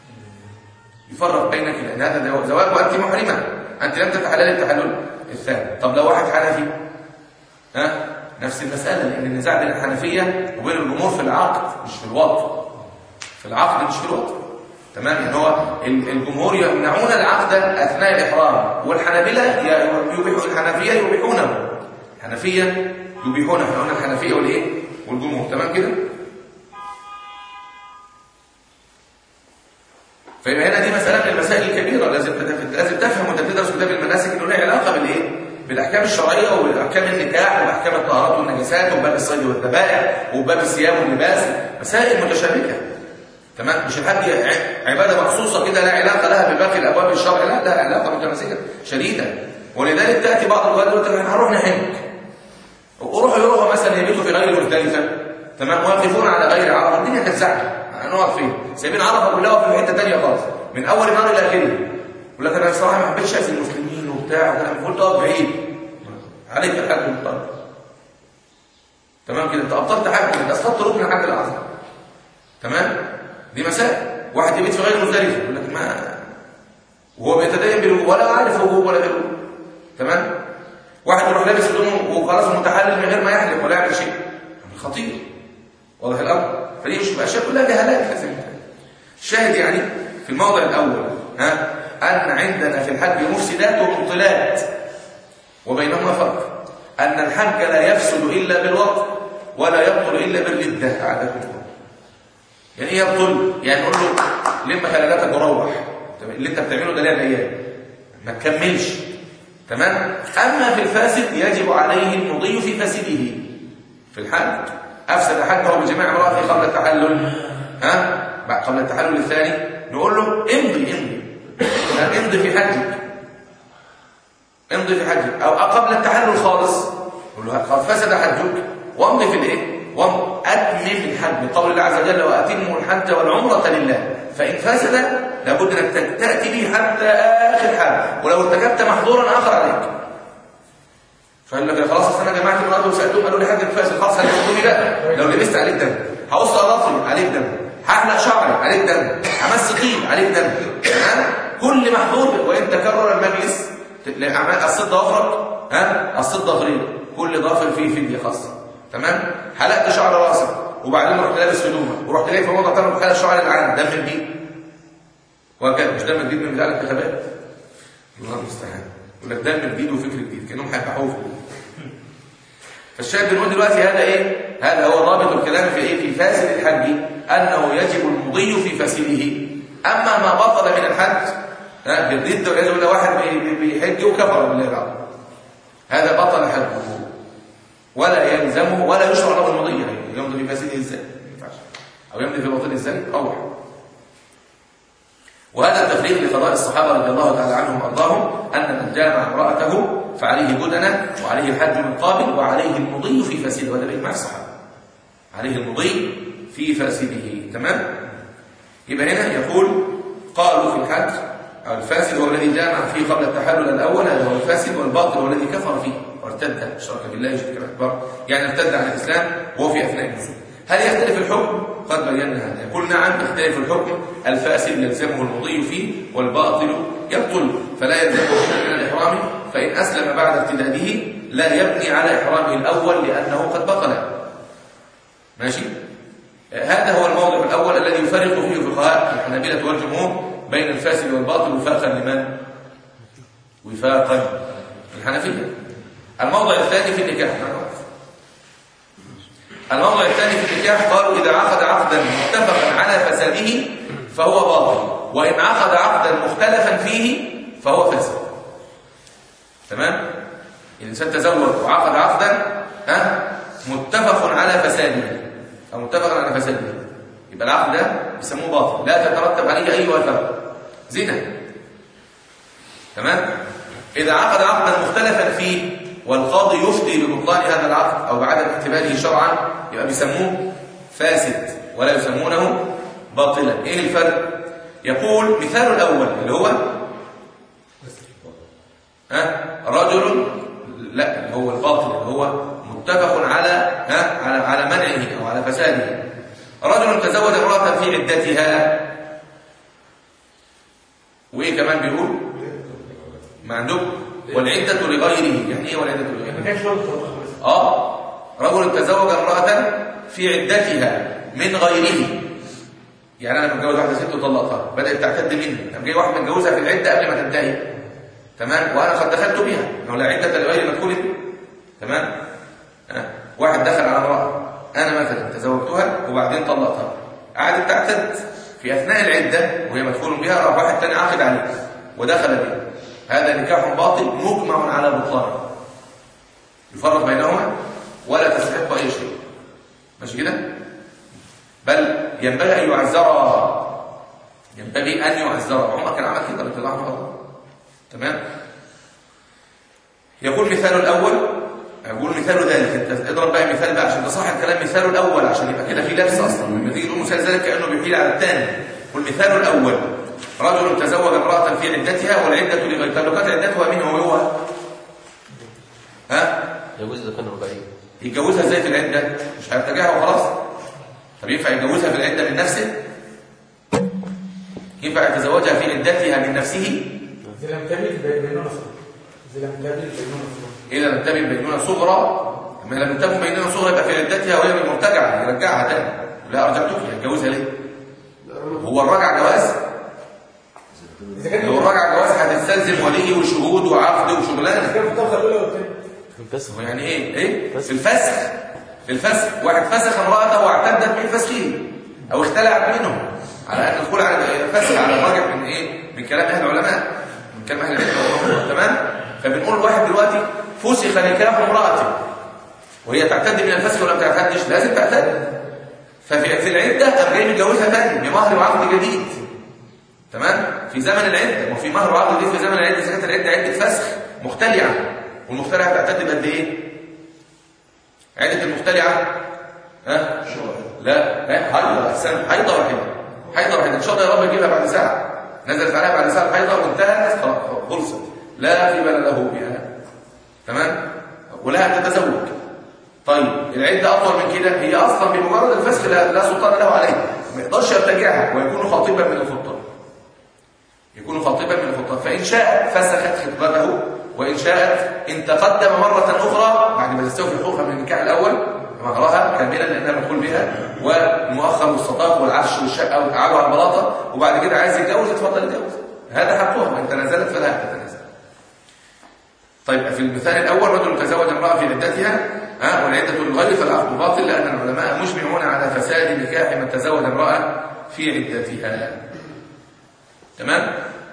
يفرق بينك لان هذا زواج وانت محرمه انت لم تتحللي التحلل الثاني طب لو واحد حنفي ها نفس المسألة لأن النزاع بين الحنفية وبين الجمهور في العقد مش في الوطن في العقد مش في الوطن تمام يعني هو ال- الجمهور يمنعون العقد أثناء الإحرام والحنابلة ي- يبيحون الحنفية يبيحونه الحنفية يبيحونه احنا قلنا الحنفية والإيه والجمهور تمام كده فيبقى هنا دي مسألة من المسائل الكبيرة لازم لازم تفهم وانت بتدرس كتاب المناسك انه له علاقة بالايه؟ بالاحكام الشرعية وباحكام النكاح وباحكام الطهارات والنجاسات وباب الصيد والذبائح وباب الثياب واللباس مسائل متشابكة تمام مش الحج ع- عبادة مخصوصة كده لا علاقة لها بباقي الابواب الشرع لا لها علاقة متماسكة شديدة ولذلك تأتي بعض الوالد يقول لك احنا هنروح نحج وروحوا يروحوا مثلا يبيتوا في غير مختلفة تمام واقفون على غير عرفة الدنيا كانت زحمة هنقف فين سايبين عرفة كلها وفي حتة تانية خالص من أول النهار إلى آخره يقول لك أنا بصراحة ما حبيتش شايف المسلمين وبتاع وكلام قلت أقف بعيد عليك الحج المضطر تمام كده أنت أبطلت حاجة أنت أسقطت ركن الحج الأعظم تمام دي مسائل واحد يبيت في غير مختلفة يقول لك ما وهو بيتدين بالوضوء ولا عارف وضوء ولا غيره تمام واحد يروح لابس هدومه وخلاص متحلل من غير ما يحلق ولا يعمل شيء أمر خطير واضح الامر فدي مش اشياء كلها جهالات لازم الشاهد يعني في الموضع الاول ها ان عندنا في الحج مفسدات ومبطلات وبينهما فرق ان الحج لا يفسد الا بالوقت ولا يبطل الا بالرده عادتكم يعني ايه يبطل يعني نقول له لم خلالاتك وروح اللي انت بتعمله ده ليه الايام ما تكملش تمام اما في الفاسد يجب عليه المضي في فاسده في الحج افسد حجه بجماع امراته قبل التحلل ها بعد قبل التحلل الثاني نقول له امضي امضي ها، امضي في حجك امضي في حجك او قبل التحلل خالص نقول له قد فسد حجك وامضي في الايه واتمم الحج قول الله عز وجل واتموا الحج والعمره لله فان فسد لابد انك تاتي به حتى اخر حال ولو ارتكبت محظورا اخر عليك فقال لك خلاص اصل انا جمعت النهارده وسالتهم قالوا لي حاجه فاسد خلاص هتقولي لا لو لبست عليك دم هقص اظافري عليك دم هحلق شعري عليك دم همس طيب عليك دم تمام كل محظور وان تكرر المجلس لاعمال الصد ضفرك ها الصد ضفرين كل ضافر فيه فديه خاصه تمام حلقت شعر راسك وبعدين رحت لابس هدومك ورحت جاي في موضع تاني وحلق الشعر اللي عندك دم الجديد وهكذا مش دم الجديد من بتاع الانتخابات الله المستعان يقول لك دم جديد وفكر جديد كانهم هيفتحوه في فالشاهد بنقول دلوقتي هذا ايه هذا هو ضابط الكلام في ايه في فاسد الحج انه يجب المضي في فاسده اما ما بطل من الحج ها بالرد والعياذ بالله واحد بي- بي- بيحج وكفر بالله العظيم هذا بطل حجه ولا يلزمه ولا يشرع له المضي يعني يمضي في فاسده ازاي ما ينفعش أو يمضي في باطل ازاي أوضح وهذا التفريق لقضاء الصحابة رضي الله تعالى عنهم وأرضاهم أن من جامع امرأته فعليه بدنة وعليه الحج من قابل وعليه المضي في فاسده وهذا بإجماع الصحابة عليه المضي في فاسده تمام يبقى هنا يقول قالوا في الحج أو الفاسد هو الذي جامع فيه قبل التحلل الأول هذا هو الفاسد والباطل هو الذي كفر فيه وارتد شرك بالله شركا أكبر يعني ارتد عن الإسلام وهو في أثناء النزول هل يختلف الحكم؟ قد بينا هذا يقول نعم يختلف الحكم الفاسد يلزمه المضي فيه والباطل يبطل فلا يلزمه من الإحرام فإن أسلم بعد ارتداده لا يبني على إحرامه الأول لأنه قد بطل ماشي هذا هو الموضع الأول الذي يفرق فيه فقهاء الحنابلة والجمهور بين الفاسد والباطل وفاقا لمن؟ وفاقا الحنفية الموضع الثاني في النكاح الموضع الثاني في النكاح قالوا إذا عقد عقدا متفقا على فساده فهو باطل وإن عقد عقدا مختلفا فيه فهو فاسد تمام؟ الإنسان تزوج وعقد عقدا ها متفق على فساده أو متفق على فساده يبقى العقد ده بيسموه باطل لا تترتب عليه أي وثاقة زنا تمام إذا عقد عقدا مختلفا فيه والقاضي يفتي ببطلان هذا العقد أو بعدم اعتباره شرعا يبقى بيسموه فاسد ولا يسمونه باطلا إيه الفرق؟ يقول مثال الأول اللي هو ها رجل لا اللي هو الباطل اللي هو متفق على ها على على منعه او على فساده رجل تزوج امراه في عدتها وايه كمان بيقول ما عندكم والعده لغيره يعني ايه والعده لغيره ما كانش وقت خالص. اه رجل تزوج امراه في عدتها من غيره يعني انا متجوز واحده ست وطلقتها بدات تعتد مني قام جاي واحد متجوزها في العده قبل ما تنتهي تمام وانا قد دخلت بها انه لا عده لغير مدخول تمام آه. واحد دخل على امراه انا مثلا تزوجتها وبعدين طلقتها قعدت تعتد في اثناء العده وهي مدخول بها راح واحد ثاني عاقد عليها ودخل بها هذا نكاح باطل مجمع على بطلانه يفرق بينهما ولا تستحق اي شيء ماشي كده بل ينبغي ان يعذرا ينبغي ان يعذرا عمر كان عمل كده رضي الله عنه وارضاه تمام يقول مثال الاول يقول مثال ذلك انت اضرب بقى مثال بقى عشان تصح الكلام مثال الاول عشان يبقى كده في لبس اصلا لما تيجي تقول مثال ذلك كانه بيحيل على الثاني والمثال الاول رجل تزوج امراه في عدتها والعده لغير طب لو كانت عدتها مين هو هو ها يجوز إذا كان رباعي يتجوزها ازاي في العده مش هيرتجعها وخلاص طب ينفع يتجوزها في العده من نفسه ينفع يتزوجها في عدتها من نفسه إذا لم تبت بينونة صغرى إذا لم تبت بينونة صغرى إذا لم تبن بينونة صغرى لما لم تكن بينونة صغرى يبقى في عدتها وهي مرتجعة يرجعها تاني لا أرجعتك هتجوزها ليه؟ هو الرجع جواز؟ إذا كانت لو الرجع جواز هتستلزم ولي وشهود وعقد وشغلانة كان في الطبقة الأولى والثانية في الفسخ هو يعني إيه؟ إيه؟ في الفسخ في الفسخ واحد فسخ امرأته واعتدت من فسخه أو اختلعت منه على أن الخلع على الفسخ على الراجح من إيه؟ من كلام أهل العلماء من كلام أهل العلم تمام؟ فبنقول واحد دلوقتي فسخ نكاح امرأته وهي تعتد من الفسخ ولا ما تعتدش لازم تعتد ففي في العده قام جاي متجوزها تاني بمهر وعقد جديد تمام في زمن العده وفي مهر وعقد جديد في زمن العده اذا كانت العده عده فسخ مختلعه والمختلعه تعتد بقد ايه؟ عده المختلعه ها؟ لا ها حيضه احسن حيضه واحده حيضه واحده ان شاء الله يا رب يجيبها بعد ساعه نزلت عليها بعد ساعه الحيضه وانتهت خلاص خلصت لا في بال له بها تمام ولها تتزوج طيب العدة أطول من كده هي أصلا بمجرد الفسخ لا, لا سلطان له عليها ما يقدرش يرتجعها ويكون خاطبا من الخطاب يكون خاطبا من الخطاب فإن شاء فسخت خطبته وإن شاءت إن تقدم مرة أخرى بعد ما تستوفي الحقوق من النكاح الأول مهرها كاملا لأنها مدخول بها والمؤخر والصداق والعفش والشقة والتعالى على البلاطة وبعد كده عايز يتجوز اتفضل اتجوز هذا حقها وإن تنازلت فلا تتنازل طيب في المثال الأول رجل تزوج امرأة في عدتها ها والعدة للغير فالعقد باطل لأن العلماء مجمعون على فساد نكاح من تزوج امرأة في عدتها تمام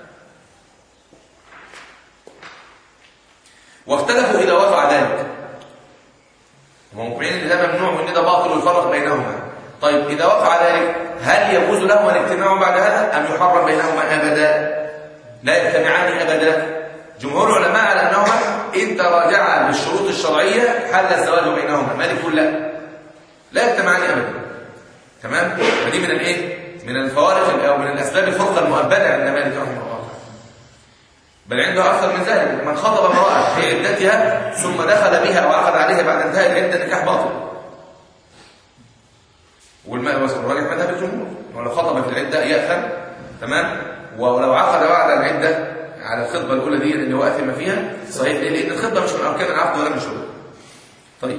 واختلفوا إذا وقع ذلك هم مقبلين ان ده ممنوع وان ده باطل ويفرق بينهما طيب إذا وقع ذلك هل يجوز لهما الاجتماع بعد هذا أم يحرم بينهما أبدا لا يجتمعان أبدا جمهور العلماء على أنهما إن تراجعا بالشروط الشرعية حل الزواج بينهما مالك يقول لا لا يجتمعان أبدا تمام ودي من الايه من الفوارق او من الاسباب الفرقه المؤبده عند مالك رحمه الله بل عنده اكثر من ذلك من خطب امراه في عدتها ثم دخل بها وعقد عليها بعد انتهاء العده نكاح باطل والراجح مذهب الجمهور ولو خطب في العده ياثم تمام ولو عقد بعد العده على الخطبه الاولى دي اللي هو اثم فيها صحيح ليه؟ لان الخطبه مش من اركان العقد ولا من شروط طيب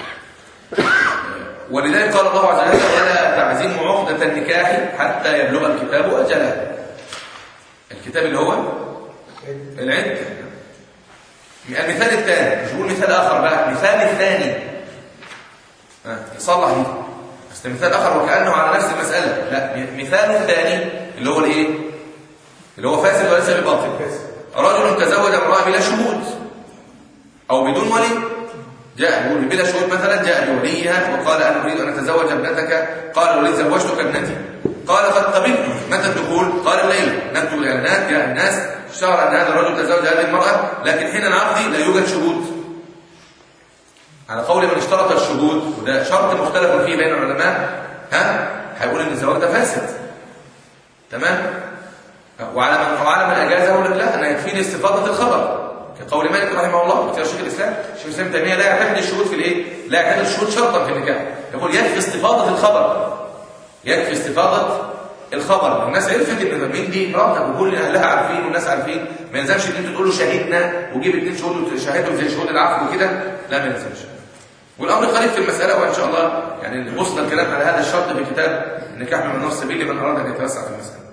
ولذلك قال الله عز وجل ولا تعزموا عقدة النكاح حتى يبلغ الكتاب أجله الكتاب اللي هو العدة المثال الثاني مش بقول مثال آخر بقى مثال الثاني ها، يصلح دي بس مثال آخر وكأنه على نفس المسألة لا مثال الثاني اللي هو الإيه اللي هو فاسد وليس بباطل رجل تزوج امرأة بلا شهود أو بدون ولي جاء يقول بلا شهود مثلا جاء لوليها وقال انا اريد ان اتزوج ابنتك قال ولي زوجتك ابنتي قال قد قبلت متى الدخول قال الليله نكتب الاعلانات جاء الناس اشتهر ان هذا الرجل تزوج هذه المراه لكن حين العقد لا يوجد شهود على قول من اشترط الشهود وده شرط مختلف فيه بين العلماء ها هيقول ان الزواج ده فاسد تمام وعلى من وعلى من اجازه يقول لك لا انا يكفيني استفاضه الخبر كقول مالك رحمه الله اختيار شيخ الاسلام شيخ الاسلام تيميه لا يعتمد الشهود في الايه لا يعتمد الشهود شرطا في النكاح يقول يكفي استفاضه الخبر يكفي استفاضه الخبر الناس عرفت ان مين دي مراتك وكل اهلها عارفين والناس عارفين ما يلزمش ان انت تقول له شهدنا وجيب اثنين شهود وشهدهم زي شهود العقد وكده لا ما يلزمش والامر خليف في المساله وان شاء الله يعني وصل الكلام على هذا الشرط في كتاب النكاح من منار السبيل لمن اراد ان يتوسع في المساله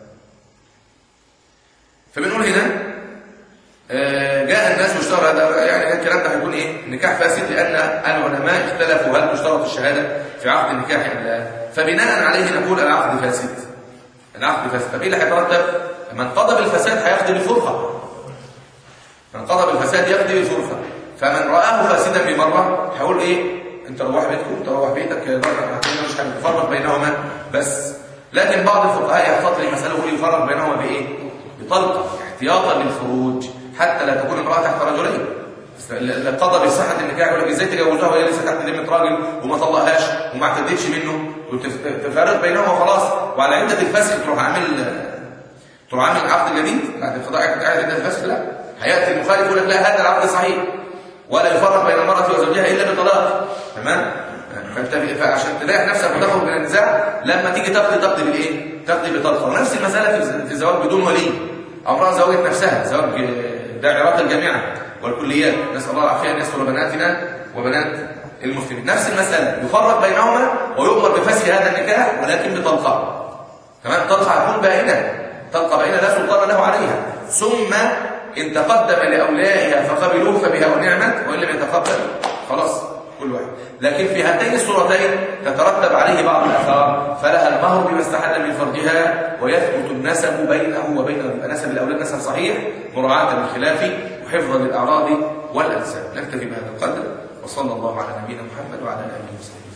فبنقول هنا آه، جاء الناس واشترى هذا يعني الكلام ده هيكون ايه نكاح فاسد لان العلماء اختلفوا هل تشترط الشهاده في عقد النكاح ام لا فبناء عليه نقول العقد فاسد العقد فاسد طب ايه اللي هيترتب من قضى بالفساد هيقضي بالفرقه من قضى بالفساد يقضي بالفرقه فمن رآه فاسدا بمره هيقول ايه انت روح بيتكم تروح بيتك مش هنفرق بينهما بس لكن بعض الفقهاء يحتاط لمساله يقول يفرق بينهما بايه بطلقه احتياطا للخروج حتى لا تكون امراه تحت رجلين قضى بصحه النكاح يقول لك ازاي تجوزها وهي لسه تحت ذمه راجل وما طلقهاش وما اعتدتش منه وتفرق بينهما وخلاص وعلى عده الفسخ تروح عامل تروح عامل عقد جديد بعد انقضاء عده الفسخ لا هياتي المخالف يقول لك لا هذا العقد صحيح ولا يفرق بين المراه وزوجها الا بطلاق تمام فانت فعشان تلاقي نفسك وتخرج من النزاع لما تيجي تقضي تقضي بالايه تقضي بطلقه ونفس المساله في الزواج بدون ولي امراه زوجت نفسها زواج داعرات الجامعه والكليات نسال الله العافيه ان يستر بناتنا وبنات المسلمين نفس المساله يفرق بينهما ويؤمر بفسخ هذا النكاح ولكن بطلقه تمام طلقه هتكون باينه طلقه باينه لا سلطان له عليها ثم ان تقدم لاوليائها فقبلوه فبها ونعمت وان لم يتقبل خلاص كل واحد لكن في هاتين الصورتين تترتب عليه بعض الاثار فلها المهر بما استحل من فرجها ويثبت النسب بينه وبين نسب الاولاد نسب صحيح مراعاه للخلاف وحفظا للاعراض والانساب نكتفي بهذا القدر وصلى الله على نبينا محمد وعلى اله وصحبه